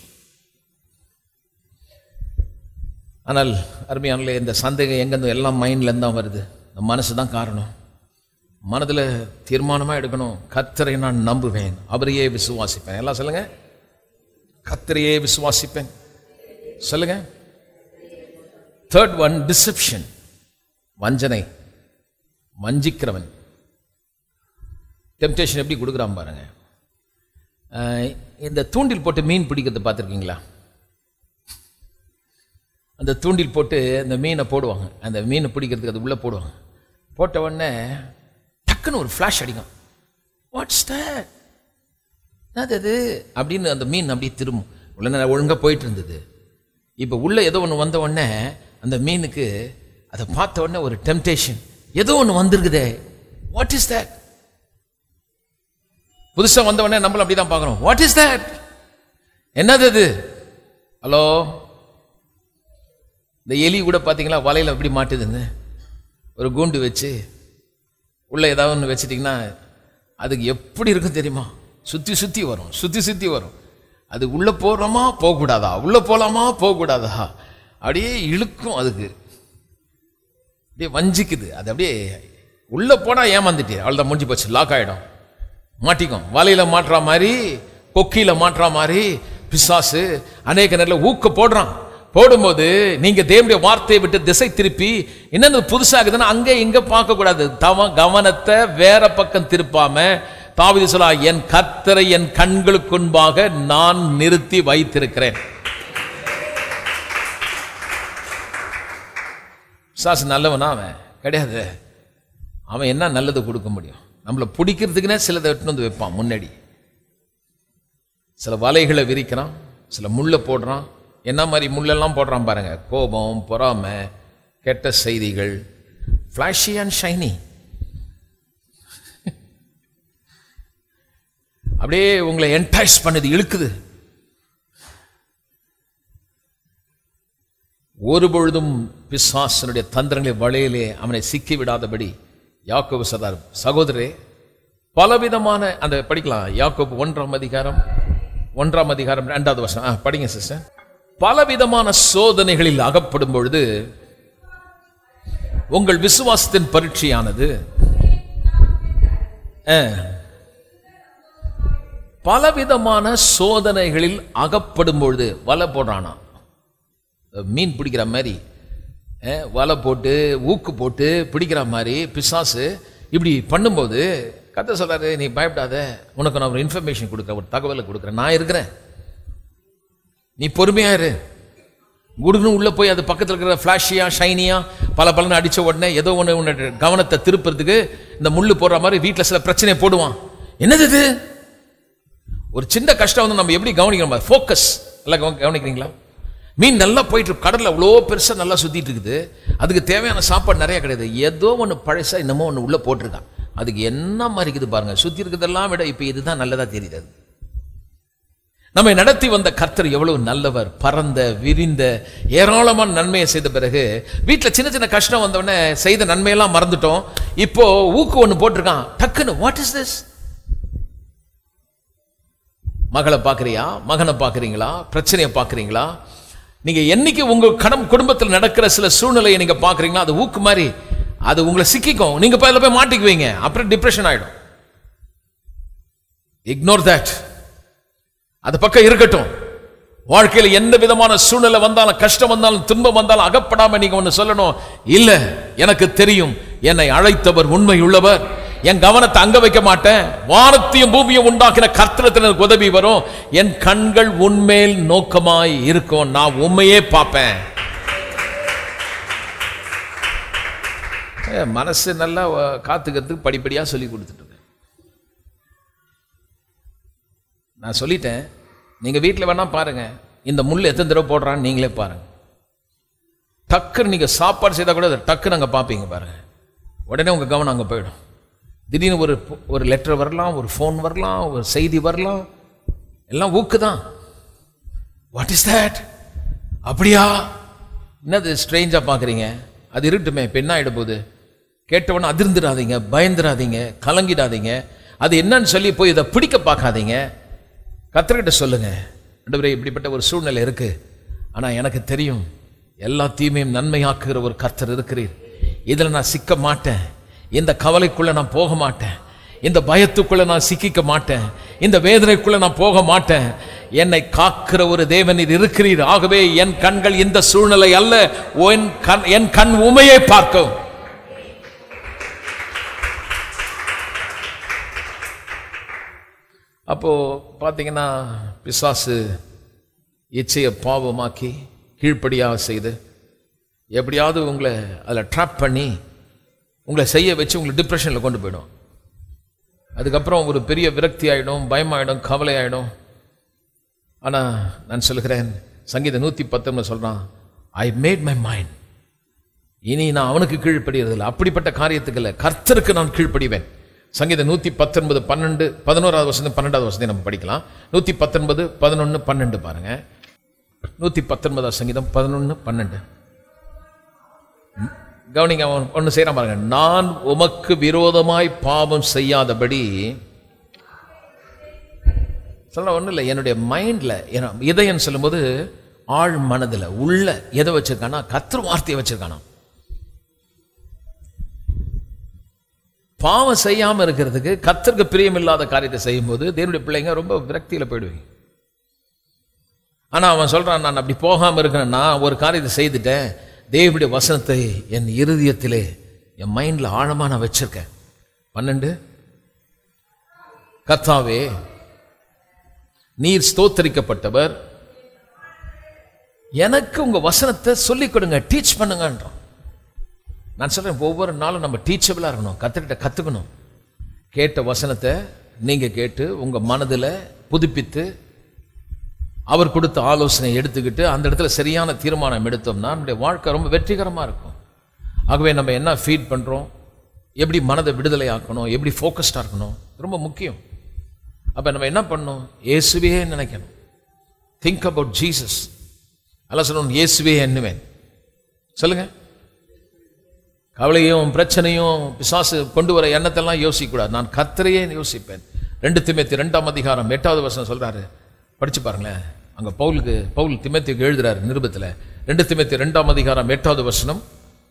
ஆனால் அருமையானே இந்த சந்தேகம் எங்கேருந்து எல்லாம் மைண்ட்லேருந்து தான் வருது இந்த மனசு தான் காரணம் மனதில் தீர்மானமாக எடுக்கணும் கத்தரை நான் நம்புவேன் அவரையே விசுவாசிப்பேன் எல்லாம் சொல்லுங்க கத்தரையே விசுவாசிப்பேன் சொல்லுங்க தேர்ட் ஒன் டிசெப்ஷன் வஞ்சனை வஞ்சிக்கிறவன் டெம்டேஷன் எப்படி கொடுக்குறான் பாருங்க அஹ், இந்த தூண்டில் போட்டு மீன் பிடிக்கிறது பார்த்துருக்கீங்களா அந்த தூண்டில் போட்டு அந்த மீனை போடுவாங்க அந்த மீனை பிடிக்கிறதுக்கு அது உள்ளே போடுவாங்க போட்ட உடனே டக்குன்னு ஒரு ஃப்ளாஷ் அடிக்கும் வாட்ஸ் தட் என்னது அது அப்படின்னு அந்த மீன் அப்படியே திரும்பும் உள்ள நல்லா ஒழுங்கா போயிட்டு இருந்தது இப்போ உள்ள ஏதோ ஒன்று வந்த உடனே அந்த மீனுக்கு அதை பார்த்த உடனே ஒரு டெம்டேஷன் ஏதோ ஒன்று வந்திருக்குதே வாட் இஸ் தட் புதுசா வந்த உடனே நம்மளும் அப்படி தான் பார்க்குறோம் வாட் இஸ் தட் என்னது அது ஹலோ இந்த எலி கூட பார்த்தீங்களா வலையில் எப்படி மாட்டுதுன்னு ஒரு கூண்டு வச்சு உள்ள ஏதாவது ஒன்று வச்சிட்டிங்கன்னா அதுக்கு எப்படி இருக்கும் தெரியுமா சுற்றி சுற்றி வரும் சுற்றி சுற்றி வரும் அது உள்ளே போகிறோமா போகக்கூடாதா உள்ளே போகலாமா போகக்கூடாதா அப்படியே இழுக்கும் அதுக்கு அப்படியே வஞ்சிக்குது அது அப்படியே உள்ளே போனால் ஏமாந்துட்டு அவ்வளோதான் முடிஞ்சு போச்சு லாக் ஆகிடும் மாட்டிக்கும் வலையில் மாட்டுற மாதிரி கொக்கியில் மாட்டுற மாதிரி பிசாசு அநேக நேரில் ஊக்க போடுறான் போடும்போது நீங்க தேவனுடைய வார்த்தையை விட்டு திசை திருப்பி என்னென்ன புதுசாகுதுன்னா அங்கே இங்க பார்க்க கூடாது தவ கவனத்தை வேற பக்கம் திருப்பாம தாவிது சொல்லா என் கர்த்தரை என் கண்களுக்கு முன்பாக நான் நிறுத்தி வைத்திருக்கிறேன் சாசு நல்லவனா அவன் கிடையாது அவன் என்ன நல்லது கொடுக்க முடியும் நம்மளை பிடிக்கிறதுக்குனே சிலதை எடுத்துன்னு வந்து வைப்பான் முன்னாடி சில வலைகளை விரிக்கிறான் சில முள்ளை போடுறான் என்ன மாதிரி முள்ளெல்லாம் போடுறான் பாருங்க கோபம் பொறாமை கெட்ட செய்திகள் ஃப்ளாஷி அண்ட் ஷைனி அப்படியே உங்களை என்டைஸ் பண்ணுது இழுக்குது ஒரு பொழுதும் பிசாசனுடைய தந்திரங்களை வலையிலே அவனை சிக்கி விடாதபடி யாக்கோபு சதார் சகோதரே பலவிதமான அந்த படிக்கலாம் யாக்கோபு ஒன்றாம் அதிகாரம் ஒன்றாம் அதிகாரம் ரெண்டாவது வருஷம் ஆ, படிங்க சிஸ்டர் பலவிதமான சோதனைகளில் அகப்படும் பொழுது உங்கள் விசுவாசத்தின் பரீட்சையானது ஆ, பலவிதமான சோதனைகளில் அகப்படும் பொழுது வலை போடுறானா மீன் பிடிக்கிற மாதிரி அஹ், வலை போட்டு ஊக்கு போட்டு பிடிக்கிற மாதிரி பிசாசு இப்படி பண்ணும்போது கத்த சொல்றாரு நீ பயப்படாத உனக்கு நான் ஒரு இன்ஃபர்மேஷன் கொடுக்குறேன் ஒரு தகவலை கொடுக்குறேன் நான் இருக்கிறேன் நீ பொறுமையா இரு குடுன்னு உள்ள போய் அது பக்கத்தில் இருக்கிற ஃப்ளாஷியா ஷைனியா பல பலன்னு அடிச்ச உடனே ஏதோ ஒன்று உன்னோட கவனத்தை திருப்புறதுக்கு இந்த முள்ளு போடுற மாதிரி வீட்டில் சில பிரச்சனையை போடுவான் என்னது இது ஒரு சின்ன கஷ்டம் வந்து நம்ம எப்படி கவனிக்கிறோம் ஃபோக்கஸ் எல்லாம் கவ- கவனிக்கிறீங்களா மீன் நல்லா போயிட்டு இருக்கு. கடல்ல அவ்வளோ பெருசா நல்லா சுத்திட்டு இருக்குது அதுக்கு தேவையான சாப்பாடு நிறைய கிடையாது ஏதோ ஒன்று பழசா என்னமோ ஒன்று உள்ள போட்டிருக்கான் அதுக்கு என்ன மாதிரி இருக்குது பாருங்க சுத்தி இருக்கிறதெல்லாம் விட இப்போ இதுதான் நல்லதா தெரியுது அது. நம்மை நடத்தி வந்த கர்த்தர் எவ்வளவு நல்லவர் பரந்த விரிந்த ஏராளமான நன்மையை செய்த பிறகு வீட்டில் சின்ன சின்ன கஷ்டம் வந்தவுடனே செய்த நன்மையெல்லாம் மறந்துட்டோம் இப்போ ஊக்கு ஒன்று போட்டிருக்கான் டக்குன்னு வாட் இஸ் திஸ் மகளை பார்க்குறியா மகனை பார்க்குறீங்களா பிரச்சனையை பார்க்குறீங்களா நீங்கள் என்னைக்கு உங்கள் கடம் குடும்பத்தில் நடக்கிற சில சூழ்நிலையை நீங்கள் பார்க்குறீங்களா அது ஊக்கு மாதிரி அது உங்களை சிக்கிக்கும் நீங்கள் போய் அதில் போய் மாட்டிக்குவீங்க அப்புறம் டிப்ரெஷன் ஆகிடும் இக்னோர் தட் அது பக்கம் இருக்கட்டும் வாழ்க்கையில் எந்த விதமான சூழ்நிலை வந்தாலும் கஷ்டம் வந்தாலும் துன்பம் வந்தாலும் அகப்படாம நீங்க ஒன்று சொல்லணும் இல்ல எனக்கு தெரியும் என்னை அழைத்தவர் உண்மை உள்ளவர் என் கவனத்தை அங்க வைக்க மாட்டேன் வானத்தையும் பூமியும் உண்டாக்கின கர்த்தரத்தில் எனக்கு உதவி வரும் என் கண்கள் உண்மையில் நோக்கமாய் இருக்கும் நான் உண்மையே பார்ப்பேன் ஏ, மனசு நல்லா அஹ், காத்துக்கிறதுக்கு படிப்படியா சொல்லி கொடுத்துட்டு இருக்கேன் நான் சொல்லிட்டேன் நீங்க வீட்டில் வேணா பாருங்க இந்த முள் எத்தனை தடவை போடுறான்னு நீங்களே பாருங்க டக்குன்னு நீங்க சாப்பாடு செய்தா கூட அதை டக்குன்னு அங்கே பார்ப்பீங்க பாருங்க உடனே உங்க கவனம் அங்கே போயிடும் திடீர்னு ஒரு ஒரு லெட்டர் வரலாம் ஒரு ஃபோன் வரலாம் ஒரு செய்தி வரலாம் எல்லாம் ஊக்கு தான் வாட் இஸ் தட் அப்படியா என்னது ஸ்ட்ரேஞ்சாக பார்க்குறீங்க அது இருக்கட்டுமே இப்போ என்ன ஆகிட போகுது கேட்டவொடனே அதிர்ந்துடாதீங்க பயந்துடாதீங்க கலங்கிடாதீங்க அது என்னன்னு சொல்லி போய் இதை பிடிக்க பார்க்காதீங்க கத்தர்கிட்ட சொல்லுங்க ஆண்டவரே இப்படிப்பட்ட ஒரு சூழ்நிலை இருக்கு ஆனா எனக்கு தெரியும் எல்லா தீமையும் நன்மையாக்குகிற ஒரு கர்த்தர் இருக்கிறீர் இதுல நான் சிக்க மாட்டேன் இந்த கவலைக்குள்ள நான் போக மாட்டேன் இந்த பயத்துக்குள்ள நான் சிக்கிக்க மாட்டேன் இந்த வேதனைக்குள்ள நான் போக மாட்டேன் என்னை காக்கிற ஒரு தேவன் இது இருக்கிறீர் ஆகவே என் கண்கள் இந்த சூழ்நிலை அல்ல என் கண் என் கண் உமையை பார்க்கும் அப்போ பார்த்தீங்கன்னா பிசாசு இச்சையை பாவமாக்கி கீழ்ப்படியாக செய்து எப்படியாவது உங்களை அதில் ட்ராப் பண்ணி உங்களை செய்ய வச்சு உங்களை டிப்ரெஷனில் கொண்டு போயிடும் அதுக்கப்புறம் ஒரு பெரிய விரக்தி ஆகிடும் பயமாயிடும் கவலை ஆகிடும் ஆனா நான் சொல்கிறேன் சங்கீத நூற்றி பத்தொன்பது சொல்றான் ஐ மேட் மை மைண்ட் இனி நான் அவனுக்கு கீழ்ப்படியறதில்லை அப்படிப்பட்ட காரியத்துக்கு இல்லை கர்த்தருக்கு நான் கீழ்ப்படிவேன் சங்கீதம் நூற்றி பத்தொன்பது பன்னெண்டு பதினோராவது வசனம் பன்னெண்டாவது வசனம் நம்ம படிக்கலாம் நூற்றி பத்தொன்பது பதினொன்று பன்னெண்டு பாருங்க நூற்றி பத்தொன்பதாம் சங்கீதம் பதினொன்று பன்னெண்டு கவனிங்க அவன் ஒன்று செய்யறான் பாருங்க நான் உமக்கு விரோதமாய் பாவம் செய்யாதபடி சொல்ல ஒன்றும் இல்லை என்னுடைய மைண்டில் என் இதயம் சொல்லும்போது ஆழ் மனதில் உள்ள எதை வச்சிருக்கானா கத்திர வார்த்தையை வச்சிருக்கானா பாவம் செய்யாம இருக்கிறதுக்கு கத்தருக்கு பிரியமில்லாத காரியத்தை செய்யும்போது தேவனுடைய பிள்ளைங்க ரொம்ப விரக்தியில போயிடுவீங்க ஆனா அவன் சொல்றான் நான் அப்படி போகாம இருக்கிறேன் நான் ஒரு காரியத்தை செய்துட்டேன் தேவனுடைய வசனத்தை என் இருதயத்திலே என் மைண்ட்ல ஆழமா நான் வச்சிருக்கேன் பன்னெண்டு கர்த்தாவே நீர் ஸ்தோத்தரிக்கப்பட்டவர் எனக்கு உங்க வசனத்தை சொல்லிக் கொடுங்க டீச் பண்ணுங்கன்றான் நான் சொல்றேன் ஒவ்வொரு நாளும் நம்ம டீச்சபிளா இருக்கணும் கத்துக்கிட்ட கத்துக்கணும் கேட்ட வசனத்தை நீங்க கேட்டு உங்க மனதுல புதுப்பித்து அவர் கொடுத்த ஆலோசனை எடுத்துக்கிட்டு அந்த இடத்துல சரியான தீர்மானம் எடுத்தோம்னா நம்முடைய வாழ்க்கை ரொம்ப வெற்றிகரமா இருக்கும் ஆகவே நம்ம என்ன ஃபீட் பண்றோம் எப்படி மனதை விடுதலை ஆக்கணும் எப்படி ஃபோக்கஸ்டாக இருக்கணும் ரொம்ப முக்கியம் அப்ப நம்ம என்ன பண்ணணும் இயேசுவே நினைக்கணும் திங்க் அபவுட் ஜீசஸ் அல்ல சொல்லணும் இயேசுவே எண்ணுவேன் சொல்லுங்க கவலையும் பிரச்சனையும் பிசாசு கொண்டு வர எண்ணத்தெல்லாம் யோசிக்கக்கூடாது நான் கத்தரையே யோசிப்பேன் ரெண்டு திமேத்தி ரெண்டாம் அதிகாரம் எட்டாவது வருஷம் சொல்றாரு படிச்சு பாருங்களேன் அங்க பவுலுக்கு பவுல் திமேத்திக்கு எழுதுறாரு நிருபத்துல ரெண்டு திமேத்தி ரெண்டாம் அதிகாரம் எட்டாவது வசனம்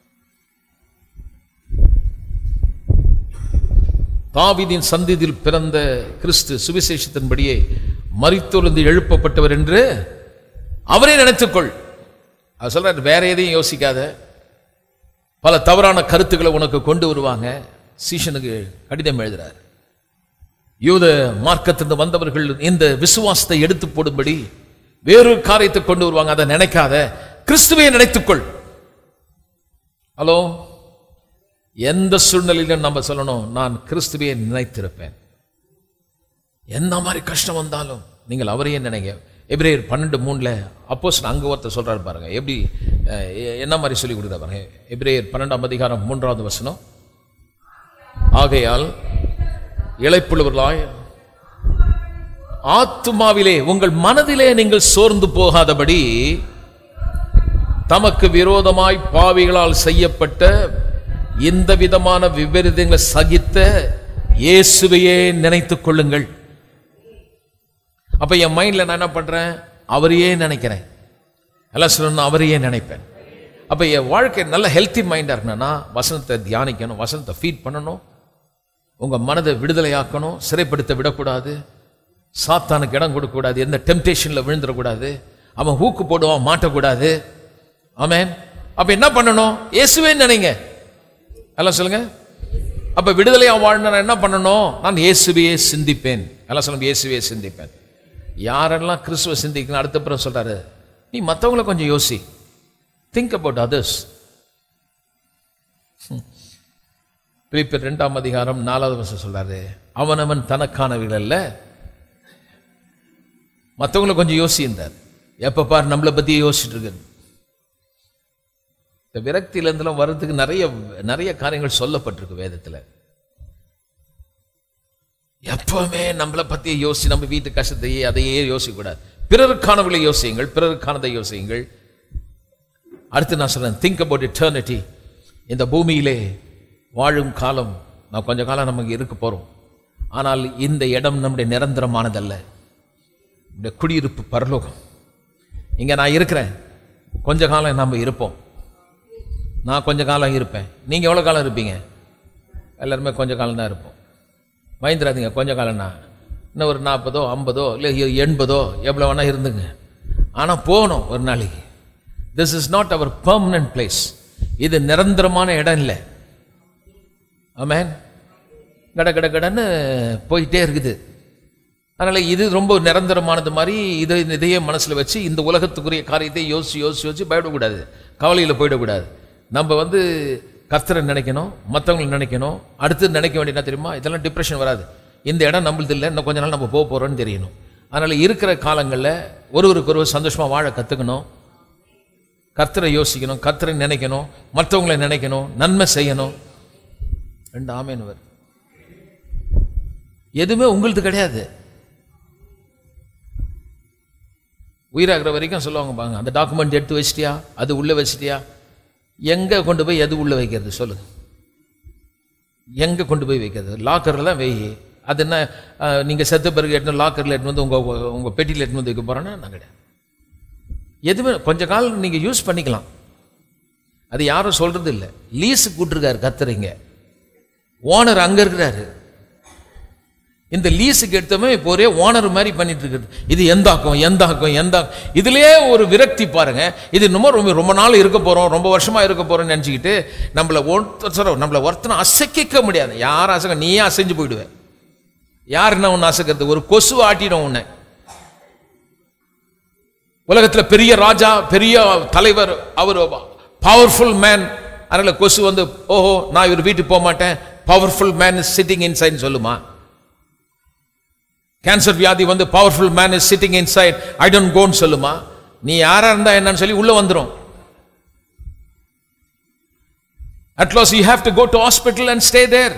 தாவீதின் சந்ததியில் பிறந்த கிறிஸ்து சுவிசேஷத்தின்படியே மரித்தொழுந்து எழுப்பப்பட்டவர் என்று அவரே நினைத்துக்கொள் அவர் சொல்றாரு வேற எதையும் யோசிக்காத பல தவறான கருத்துக்களை உனக்கு கொண்டு வருவாங்க சீஷனுக்கு கடிதம் எழுதுறார் யூத மார்க்கத்திலிருந்து வந்தவர்கள் இந்த விசுவாசத்தை எடுத்து போடும்படி வேறொரு காரியத்தை கொண்டு வருவாங்க அதை நினைக்காத கிறிஸ்துவை நினைத்துக்கொள் ஹலோ எந்த சூழ்நிலையிலும் நம்ம சொல்லணும் நான் கிறிஸ்துவையே நினைத்திருப்பேன் எந்த மாதிரி கஷ்டம் வந்தாலும் நீங்கள் அவரையே நினைங்க எபிரேயர் பன்னெண்டு மூணுல அப்போஸ் அங்க ஒருத்தர் சொல்றாரு பாருங்க எப்படி அஹ், எ- என்ன மாதிரி சொல்லி கொடுக்குறா பாருங்க எபிரேயர் பன்னெண்டாம் அதிகாரம் மூன்றாவது வசனம் ஆகையால் இளைப்புள்ளவர்களாய் ஆத்துமாவிலே உங்கள் மனதிலே நீங்கள் சோர்ந்து போகாதபடி தமக்கு விரோதமாய் பாவிகளால் செய்யப்பட்ட இந்த விதமான விபரீதங்களை சகித்த இயேசுவையே நினைத்துக் கொள்ளுங்கள் அப்ப என் மைண்ட்ல நான் என்ன பண்றேன் அவரையே நினைக்கிறேன் எல்லாம் சொல்லணும் அவரையே நினைப்பேன் அப்ப என் வாழ்க்கை நல்ல ஹெல்த்தி மைண்டா இருக்கணும்னா வசனத்தை தியானிக்கணும் வசனத்தை ஃபீட் பண்ணணும் உங்க மனதை விடுதலையாக்கணும் சிறைப்படுத்த விடக்கூடாது சாத்தானுக்கு இடம் கொடுக்கக்கூடாது எந்த டெம்டேஷன்ல விழுந்துடக்கூடாது அவன் ஹூக்கு போடுவான் மாட்டக்கூடாது ஆமென் அப்ப என்ன பண்ணணும் இயேசுவே நினைங்க எல்லாம் சொல்லுங்க அப்ப விடுதலையா வாழணும் நான் என்ன பண்ணணும் நான் இயேசுவையே சிந்திப்பேன் எல்லாம் சொல்லுங்க இயேசுவையே சிந்திப்பேன் யாரெல்லாம் கிறிஸ்துவ சிந்திக்கணும் அடுத்த பிறகு சொல்றாரு நீ மற்றவங்கள கொஞ்சம் யோசி திங்க் அபவுட் அதர்ஸ் பிலிப்பியர் ரெண்டாம் அதிகாரம் நாலாவது வருஷம் சொல்றாரு அவனவன் தனக்கானவர்கள் அல்ல மற்றவங்கள கொஞ்சம் யோசிந்தார் எப்ப பார் நம்மளை பத்தி யோசிச்சுட்டு இருக்கு இந்த விரக்தியிலேருந்துலாம் வர்றதுக்கு நிறைய நிறைய காரியங்கள் சொல்லப்பட்டிருக்கு வேதத்துல எப்பவுமே நம்மளை பத்தி யோசி நம்ம வீட்டு கஷ்டத்தையே அதையே யோசிக்கக்கூடாது பிறருக்கானவர்களை யோசியுங்கள் பிறருக்கானதை யோசியுங்கள் அடுத்து நான் சொல்றேன் திங்க் அபவுட் இட்டர்னிட்டி இந்த பூமியிலே வாழும் காலம் நான் கொஞ்ச காலம் நமக்கு இருக்க போறோம் ஆனால் இந்த இடம் நம்முடைய நிரந்தரமானதல்ல இந்த குடியிருப்பு பரலோகம் இங்க நான் இருக்கிறேன் கொஞ்ச காலம் நம்ம இருப்போம் நான் கொஞ்ச காலம் இருப்பேன் நீங்க எவ்வளவு காலம் இருப்பீங்க எல்லாருமே கொஞ்ச காலம் தான் இருப்போம் பயந்துடாதீங்க கொஞ்ச காலம்னா இன்னும் ஒரு நாற்பதோ ஐம்பதோ இல்லை எண்பதோ எவ்வளோ வேணா இருந்துங்க ஆனால் போகணும் ஒரு நாளைக்கு this is not our permanent place இது நிரந்தரமான இடம் இல்லை ஆமேன் கட கட கடன்னு போயிட்டே இருக்குது அதனால் இது ரொம்ப நிரந்தரமானது மாதிரி இதை இதையே மனசில் வச்சு இந்த உலகத்துக்குரிய காரியத்தை யோசிச்சு யோசிச்சு யோசிச்சு பயப்படக்கூடாது கவலையில் போயிடக்கூடாது நம்ம வந்து கர்த்தரை நினைக்கணும் மற்றவங்களை நினைக்கணும் அடுத்து நினைக்க வேண்டிய என்ன தெரியுமா இதெல்லாம் டிப்ரெஷன் வராது இந்த இடம் நம்மளது இல்லை இன்னும் கொஞ்ச நாள் நம்ம போக போகிறோம்னு தெரியணும் அதனால இருக்கிற காலங்களில் ஒருவருக்கு ஒருவர் சந்தோஷமா வாழ கத்துக்கணும் கர்த்தரை யோசிக்கணும் கர்த்தரை நினைக்கணும் மற்றவங்களை நினைக்கணும் நன்மை செய்யணும் ரெண்டு ஆமேன் வருது எதுவுமே உங்களுது கிடையாது உயிராகிற வரைக்கும் சொல்லுவாங்க பாங்க அந்த டாக்குமெண்ட் எடுத்து வச்சிட்டியா அது உள்ள வச்சிட்டியா எங்க கொண்டு போய் எது உள்ள வைக்கிறது சொல்லுங்க எங்க கொண்டு போய் வைக்கிறது லாக்கரில் தான் வை அது என்ன அஹ், நீங்க செத்த பிறகு எட்டுன்னு லாக்கரில் எட்டுன்னு வந்து உங்க உங்க பெட்டியில் எட்டுன்னு வந்து வைக்க போறேன்னா நான் கிடையாது எதுவுமே கொஞ்ச காலம் நீங்க யூஸ் பண்ணிக்கலாம் அது யாரும் சொல்றது இல்லை லீஸு கூட்டிருக்காரு கத்துறீங்க ஓனர் அங்க இருக்கிறாரு இந்த லீஸுக்கு எடுத்தமே இப்போ ஒரே ஓனர் மாதிரி பண்ணிட்டு இருக்குது இது எந்தாக்கும் எந்தாக்கும் எந்தா இதுலயே ஒரு விரக்தி பாருங்க இது இன்னமும் ரொம்ப ரொம்ப நாள் இருக்க போறோம் ரொம்ப வருஷமா இருக்க போறோம்னு நினச்சிக்கிட்டு நம்மளை ஒருத்தர் நம்மளை ஒருத்தனை அசைக்க முடியாது யாரும் அசைக்க நீயே அசைஞ்சு போயிடுவ யார் என்ன ஒன்று அசைக்கிறது ஒரு கொசு ஆட்டிடும் உன்னை உலகத்துல பெரிய ராஜா பெரிய தலைவர் அவர் பவர்ஃபுல் மேன் அதனால கொசு வந்து ஓஹோ நான் இவர் வீட்டுக்கு போக மாட்டேன் powerful man is sitting inside சொல்லுமா கேன்சர் வியாதி வந்து powerful man is sitting inside I don't கோன்னு சொல்லுமா நீ யாரா இருந்தா என்னன்னு சொல்லி உள்ள வந்துரும் at last you have to go to hospital and stay there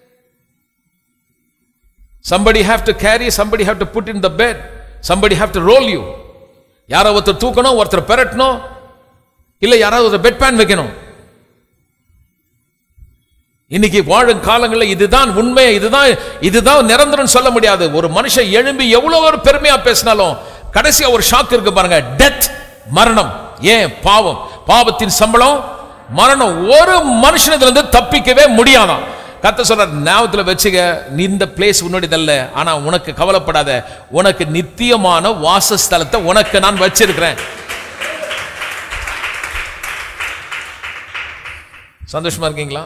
somebody have to carry somebody have to put in the bed somebody have to roll you யாரோ ஒருத்தர் தூக்கணும் ஒருத்தர் பெரட்டணும் இல்ல யாராவது ஒரு பெட் பேன் வைக்கணும் இன்னைக்கு வாழும் காலங்களில் இதுதான் உண்மை இதுதான் இதுதான் நிரந்தரம் சொல்ல முடியாது ஒரு மனுஷன் எழும்பி எவ்வளவு ஒரு பெருமையா பேசினாலும் கடைசியா ஒரு ஷாக் இருக்கு பாருங்க டெத் மரணம் ஏன் பாவம் பாவத்தின் சம்பளம் மரணம் ஒரு மனுஷனதுல இருந்து தப்பிக்கவே முடியாதாம் கத்த சொல்ற ஞாபகத்துல வச்சுக்க நீ இந்த பிளேஸ் உன்னுடையதல்ல ஆனா உனக்கு கவலைப்படாத உனக்கு நித்தியமான வாசஸ்தலத்தை உனக்கு நான் வச்சிருக்கிறேன் சந்தோஷமா இருக்கீங்களா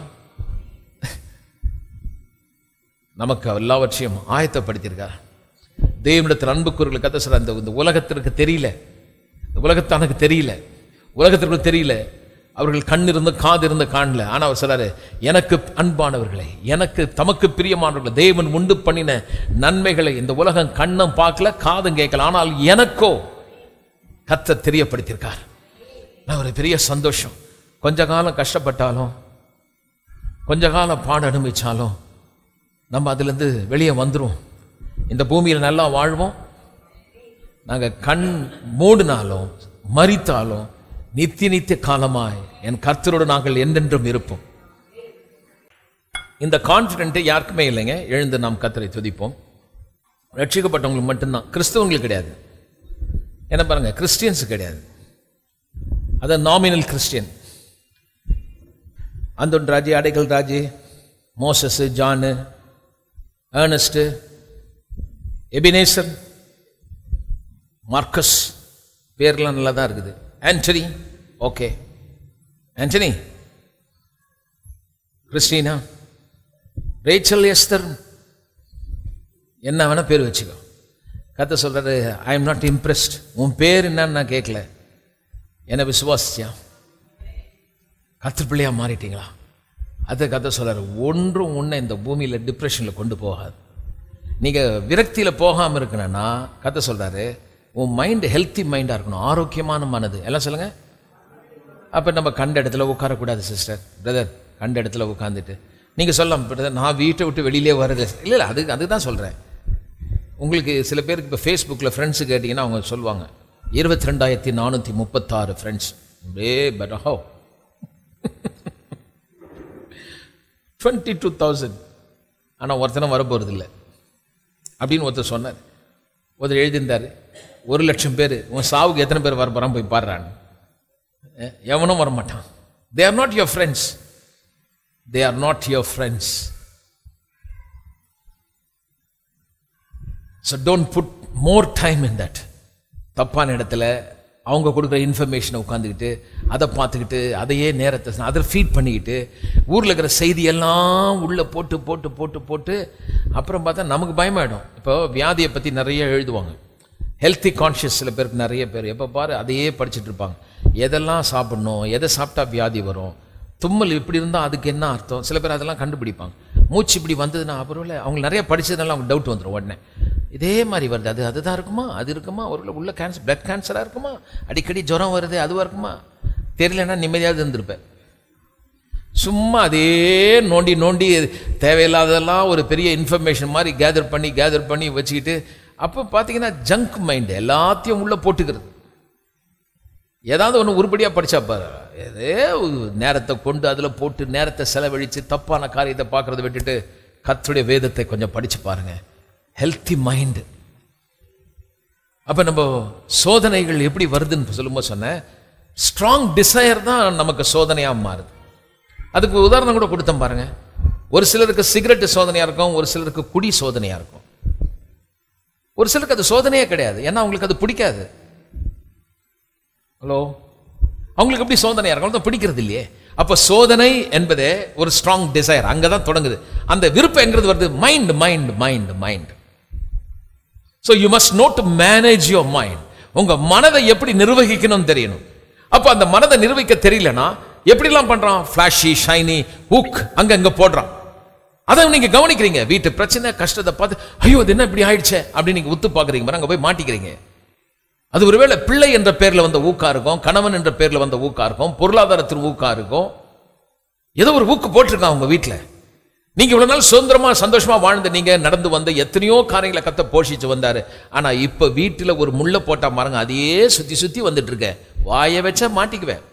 நமக்கு எல்லாவற்றையும் ஆயத்தப்படுத்தியிருக்கார் தேவனிடத்தில் அன்புக்குறர்கள் கத்த சொல்ற அந்த இந்த உலகத்திற்கு தெரியல இந்த உலகத்தானுக்கு தெரியல உலகத்திற்கு தெரியல அவர்கள் கண் இருந்து காது இருந்து காணல ஆனா அவர் சொல்றாரு எனக்கு அன்பானவர்களே எனக்கு தமக்கு பிரியமானவர்களை தேவன் உண்டு பண்ணின நன்மைகளை இந்த உலகம் கண்ணும் பார்க்கல காதும் கேட்கல ஆனால் எனக்கோ கத்த தெரியப்படுத்தியிருக்கார் நான் ஒரு பெரிய சந்தோஷம் கொஞ்ச காலம் கஷ்டப்பட்டாலும் கொஞ்ச காலம் பாட அனுபவிச்சாலும் நம்ம அதிலிருந்து வெளியே வந்துரும் இந்த பூமியில் நல்லா வாழ்வோம் நாங்கள் கண் மூடினாலும் மறித்தாலும் நித்திய நித்திய காலமாய் என் கர்த்தரோடு நாங்கள் என்றென்றும் இருப்போம் இந்த கான்ஃபிடென்ட் யாருக்குமே இல்லைங்க எழுந்து நாம் கர்த்தரை துதிப்போம் ரட்சிக்கப்பட்டவங்களுக்கு மட்டும்தான் கிறிஸ்தவங்களுக்கு கிடையாது என்ன பாருங்க கிறிஸ்டியன்ஸ் கிடையாது அது nominal Christian Anton Raji Adaikkal Raji Moses John Ernest Ebenezer Marcus பேர்லாம் நல்லா தான் இருக்குது Anthony okay Anthony Christina Rachel Esther என்ன வேணா பேர் வச்சுக்கோ கத்த சொல்றாரு ஐ எம் நாட் இம்ப்ரெஸ்ட் உன் பேர் என்னன்னு நான் கேட்கல என்ன விசுவாசிச்சியா கத்து பிள்ளையா மாறிட்டீங்களா அதை கதை சொல்றாரு ஒன்றும் உன்னை இந்த பூமியில டிப்ரெஷன்ல கொண்டு போகாது நீங்க விரக்தியில போகாம இருக்கணும்னா கதை சொல்றாரு உன் மைண்ட் ஹெல்த்தி மைண்டா இருக்கணும் ஆரோக்கியமான மனது எல்லாம் சொல்லுங்க அப்ப நம்ம கண்ட இடத்துல உட்காரக்கூடாது சிஸ்டர் பிரதர் கண்ட இடத்துல உட்காந்துட்டு நீங்க சொல்லலாம் பிரதர் நான் வீட்டை விட்டு வெளியிலே வரது இல்லை இல்லை அது அதுதான் சொல்றேன் உங்களுக்கு சில பேருக்கு இப்போ ஃபேஸ்புக்கில் ஃப்ரெண்ட்ஸு கேட்டிங்கன்னா அவங்க சொல்லுவாங்க இருபத்தி ரெண்டாயிரத்தி நானூற்றி முப்பத்தாறு ஃப்ரெண்ட்ஸ் ஏ பட் ஹோ டுவெண்ட்டி டூ தௌசண்ட் ஆனால் ஒருத்தனும் வரப்போகிறது இல்லை அப்படின்னு ஒருத்தர் சொன்னார் ஒருத்தர் எழுதியிருந்தார் ஒரு லட்சம் பேர் உன் சாவுக்கு எத்தனை பேர் வர போகிறான் போய் பாடுறான்னு அஹ், எவனும் வரமாட்டான் they are not your friends they are not your friends so don't put more time in that தப்பான இடத்துல அவங்க கொடுக்குற இன்ஃபர்மேஷனை உட்காந்துக்கிட்டு அதை பார்த்துக்கிட்டு அதையே நேரத்தை அதை ஃபீட் பண்ணிக்கிட்டு ஊரில் இருக்கிற செய்தியெல்லாம் உள்ளே போட்டு போட்டு போட்டு போட்டு அப்புறம் பார்த்தா நமக்கு பயமாயிடும் இப்போ வியாதியை பற்றி நிறைய எழுதுவாங்க ஹெல்த்தி கான்ஷியஸ் சில பேருக்கு நிறைய பேர் எப்போ பாரு அதையே படிச்சுட்டு இருப்பாங்க எதெல்லாம் சாப்பிடணும் எதை சாப்பிட்டா வியாதி வரும் தும்மல் இப்படி இருந்தால் அதுக்கு என்ன அர்த்தம் சில பேர் அதெல்லாம் கண்டுபிடிப்பாங்க மூச்சு இப்படி வந்ததுன்னா அப்புறம் இல்லை அவங்க நிறைய படிச்சதுனால அவங்க டவுட் வந்துடும் உடனே இதே மாதிரி வருது அது அதுதான் இருக்குமா அது இருக்குமா ஒரு உள்ள கேன்சர் பிளட் கேன்சராக இருக்குமா அடிக்கடி ஜுரம் வருது அதுவாக இருக்குமா தெரியலன்னா நிம்மதியாக இருந்திருப்பேன் சும்மா அதே நோண்டி நோண்டி தேவையில்லாததெல்லாம் ஒரு பெரிய இன்ஃபர்மேஷன் மாதிரி கேதர் பண்ணி கேதர் பண்ணி வச்சுக்கிட்டு அப்போ பார்த்தீங்கன்னா ஜங்க் மைண்ட் எல்லாத்தையும் உள்ளே போட்டுக்கிறது ஏதாவது ஒன்று உருப்படியாக படிச்சா பாரு ஏதே ஒரு நேரத்தை கொண்டு அதில் போட்டு நேரத்தை செலவழித்து தப்பான காரியத்தை பார்க்கறத விட்டுட்டு கர்த்தருடைய வேதத்தை கொஞ்சம் படிச்சு பாருங்க ஹெல்த்தி மைண்டு அப்போ நம்ம சோதனைகள் எப்படி வருதுன்னு சொல்லும்போது சொன்னேன் ஸ்ட்ராங் டிசையர் தான் நமக்கு சோதனையாக மாறுது அதுக்கு ஒரு உதாரணம் கூட கொடுத்தேன் பாருங்க ஒரு சிலருக்கு சிகரெட் சோதனையாக இருக்கும் ஒரு சிலருக்கு குடி சோதனையாக இருக்கும் ஒரு சிலருக்கு அது சோதனையே கிடையாது ஏன்னா அவங்களுக்கு அது பிடிக்காது ஹலோ அவங்களுக்கு எப்படி சோதனையாக இருக்கும் தான் பிடிக்கிறது இல்லையே அப்போ சோதனை என்பதே ஒரு ஸ்ட்ராங் டிசைர் அங்கே தான் தொடங்குது அந்த விருப்பம் எங்கிறது வருது mind mind mind mind so you must note to manage your mind உங்க மனதை எப்படி நிர்வகிக்கணும்னு தெரியணும் அப்போ அந்த மனதை நிர்வகிக்க தெரியலனா எப்படிலாம் பண்றான் ஃபிளாஷி ஷைனி ஹூக் அங்க அங்க போடுறான் அதை நீங்க கவனிக்கிறீங்க வீட்டு பிரச்சனை கஷ்டத்தை பார்த்து ஐயோ அது என்ன இப்படி ஆயிடுச்சே அப்படின்னு நீங்க உத்து பார்க்குறீங்க பாரு, அங்க போய் மாட்டிக்கிறீங்க அது ஒருவேளை பிள்ளை என்ற பேர்ல வந்த ஊக்கா இருக்கும் கணவன் என்ற பேர்ல வந்த ஊக்கா இருக்கும் பொருளாதாரத்தின் ஊக்கா இருக்கும் ஏதோ ஒரு ஊக்கு போட்டிருக்கான் உங்க வீட்டுல நீங்க இவ்வளவு நாள் சுதந்திரமா சந்தோஷமா வாழ்ந்து நீங்க நடந்து வந்த எத்தனையோ காரியங்களை கத்த போஷிச்சு வந்தாரு ஆனா இப்ப வீட்டுல ஒரு முள்ள போட்டா மரங்க அதையே சுத்தி சுத்தி வந்துட்டு இருக்க வாய வச்சா மாட்டிக்குவேன்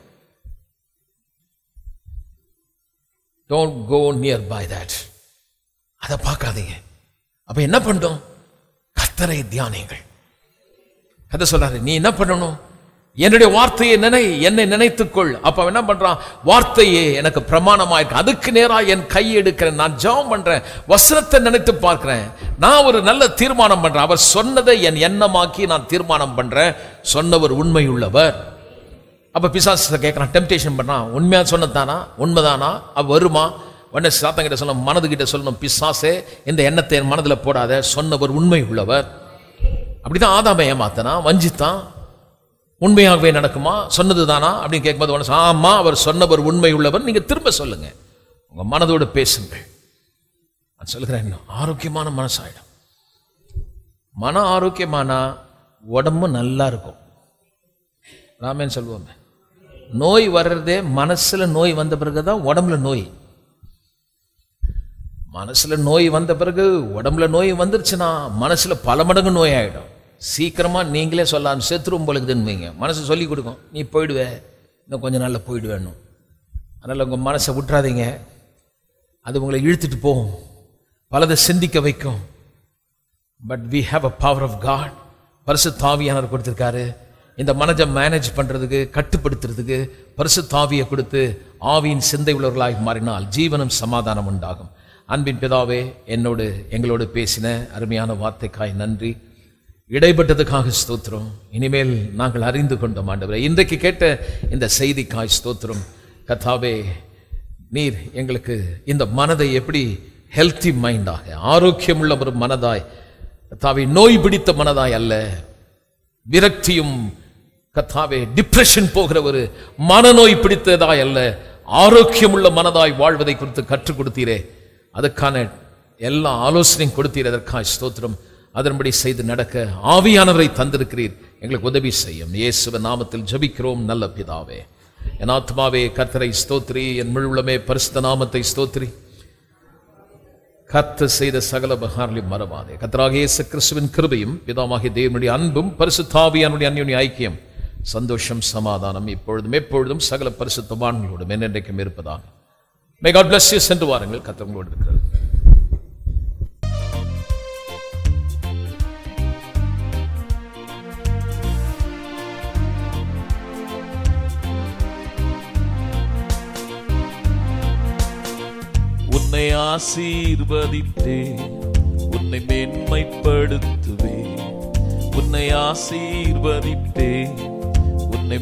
don't go near by that அதை பார்க்காதீங்க அப்ப என்ன பண்ணோம் கத்தரை தியானிங்கள் கதை சொல்றாரு நீ என்ன பண்ணணும் என்னுடைய வார்த்தையை நினை என்னை நினைத்துக்கொள் அப்ப அவன் என்ன பண்றான் வார்த்தையே எனக்கு பிரமாணமா இருக்கு அதுக்கு நேரா என் கை எடுக்கிறேன் நான் ஜெபம் பண்றேன் வசனத்தை நினைத்து பார்க்கிறேன் நான் ஒரு நல்ல தீர்மானம் பண்றேன் அவர் சொன்னதை என் எண்ணமாக்கி நான் தீர்மானம் பண்றேன் சொன்னவர் உண்மை உள்ளவர் அப்ப பிசாசு கேட்கறான் டெம்டேஷன் பண்றான் உண்மையா சொன்னதானா உண்மைதானா அவ வருமா உடனே சாத்தங்கிட்ட சொல்லணும் மனதுகிட்ட சொல்லணும் பிசாசே இந்த எண்ணத்தை என் மனதில் போடாத சொன்னவர் உண்மை உள்ளவர் அப்படிதான் ஆதாமை ஏமாத்தனா வஞ்சித்தான் உண்மையாகவே நடக்குமா சொன்னது தானா அப்படின்னு கேட்கும்போது உடனே சொல்ல, ஆமா அவர் சொன்னவர் உண்மை உள்ளவர் நீங்க திரும்ப சொல்லுங்க உங்க மனதோடு பேசுங்கள் நான் சொல்லுகிறேன் இன்னும் ஆரோக்கியமான மனசாயிடும் மன ஆரோக்கியமானா உடம்பு நல்லா இருக்கும் ராமேன் சொல்லுவோமே நோய் வர்றதே மனசுல நோய் வந்த பிறகுதான் உடம்புல நோய் மனசுல நோய் வந்த பிறகு உடம்புல நோய் வந்துருச்சுன்னா மனசுல பல மடங்கு நோய் ஆயிடும் சீக்கிரமா நீங்களே சொல்லலாம் செத்துரும் பொழுதுன்னுவீங்க மனசு சொல்லி கொடுக்கும் நீ போயிடுவே இன்னும் கொஞ்ச நாள்ல போயிடுவேணும் அதனால உங்க மனசை விட்டுறாதீங்க அது உங்களை இழுத்துட்டு போகும் பலதை சிந்திக்க வைக்கும் but we have a power of God பரிசு தாவியானவர் கொடுத்திருக்காரு இந்த மனதை மேனேஜ் பண்றதுக்கு கட்டுப்படுத்துறதுக்கு பரிசு தாவியை கொடுத்து ஆவியின் சிந்தை உள்ளவர்களாய் மாறினால் ஜீவனம் சமாதானம் உண்டாகும் அன்பின் பிதாவே என்னோடு எங்களோடு பேசின அருமையான வார்த்தைக்காய் நன்றி இடைப்பட்டதுக்காக ஸ்தோத்திரம் இனிமேல் நாங்கள் அறிந்து கொண்டோம் ஆண்டவரே இன்றைக்கு கேட்ட இந்த செய்திக்காய் ஸ்தோத்திரம் கத்தாவே நீர் எங்களுக்கு இந்த மனதை எப்படி ஹெல்த்தி மைண்டாக ஆரோக்கியமுள்ள ஒரு மனதாய் கத்தாவே நோய் பிடித்த மனதாய் அல்ல விரக்தியும் கத்தாவே டிப்ரெஷன் போகிற ஒரு மனநோய் பிடித்ததாய் அல்ல ஆரோக்கியமுள்ள மனதாய் வாழ்வதை குறித்து கற்றுக் கொடுத்தீரே அதுக்கான எல்லா ஆலோசனையும் கொடுத்தீர் அதற்காக ஸ்தோத்திரம் அதன்படி செய்து நடக்க ஆவியானவரை தந்திருக்கிறீர் எங்களுக்கு உதவி செய்யும் இயேசுவ நாமத்தில் ஜெபிக்கிறோம் நல்ல பிதாவே என் ஆத்மாவே கர்த்தரை ஸ்தோத்ரி என் முழுவலமே பரிசுத்த நாமத்தை ஸ்தோத்ரி கர்த்த செய்த சகல பகாரலையும் மறவாதே கர்த்தராக இயேசு கிறிஸ்துவின் கிருபையும் பிதாமாகிய தேவனுடைய அன்பும் பரிசுத்தாவியானுடைய அந்யோன்ய ஐக்கியம் சந்தோஷம் சமாதானம் இப்பொழுதும் எப்பொழுதும் சகல பரிசுத்தவான்களோடும் என்னென்றைக்கும் இருப்பதாக மே காட் bless you சென்று வாருங்கள் கத்தவங்களோடு இருக்கிறது உன்னை ஆசீர்வதித்தே உன்னை மேன்மைப்படுத்துவே உன்னை ஆசீர்வதித்தே உன்னை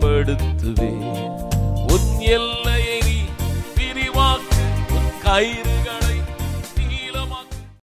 மேன்மைப்படுத்துவே உன் எல்லையை நீ விரிவாக்கு உன் கயிறு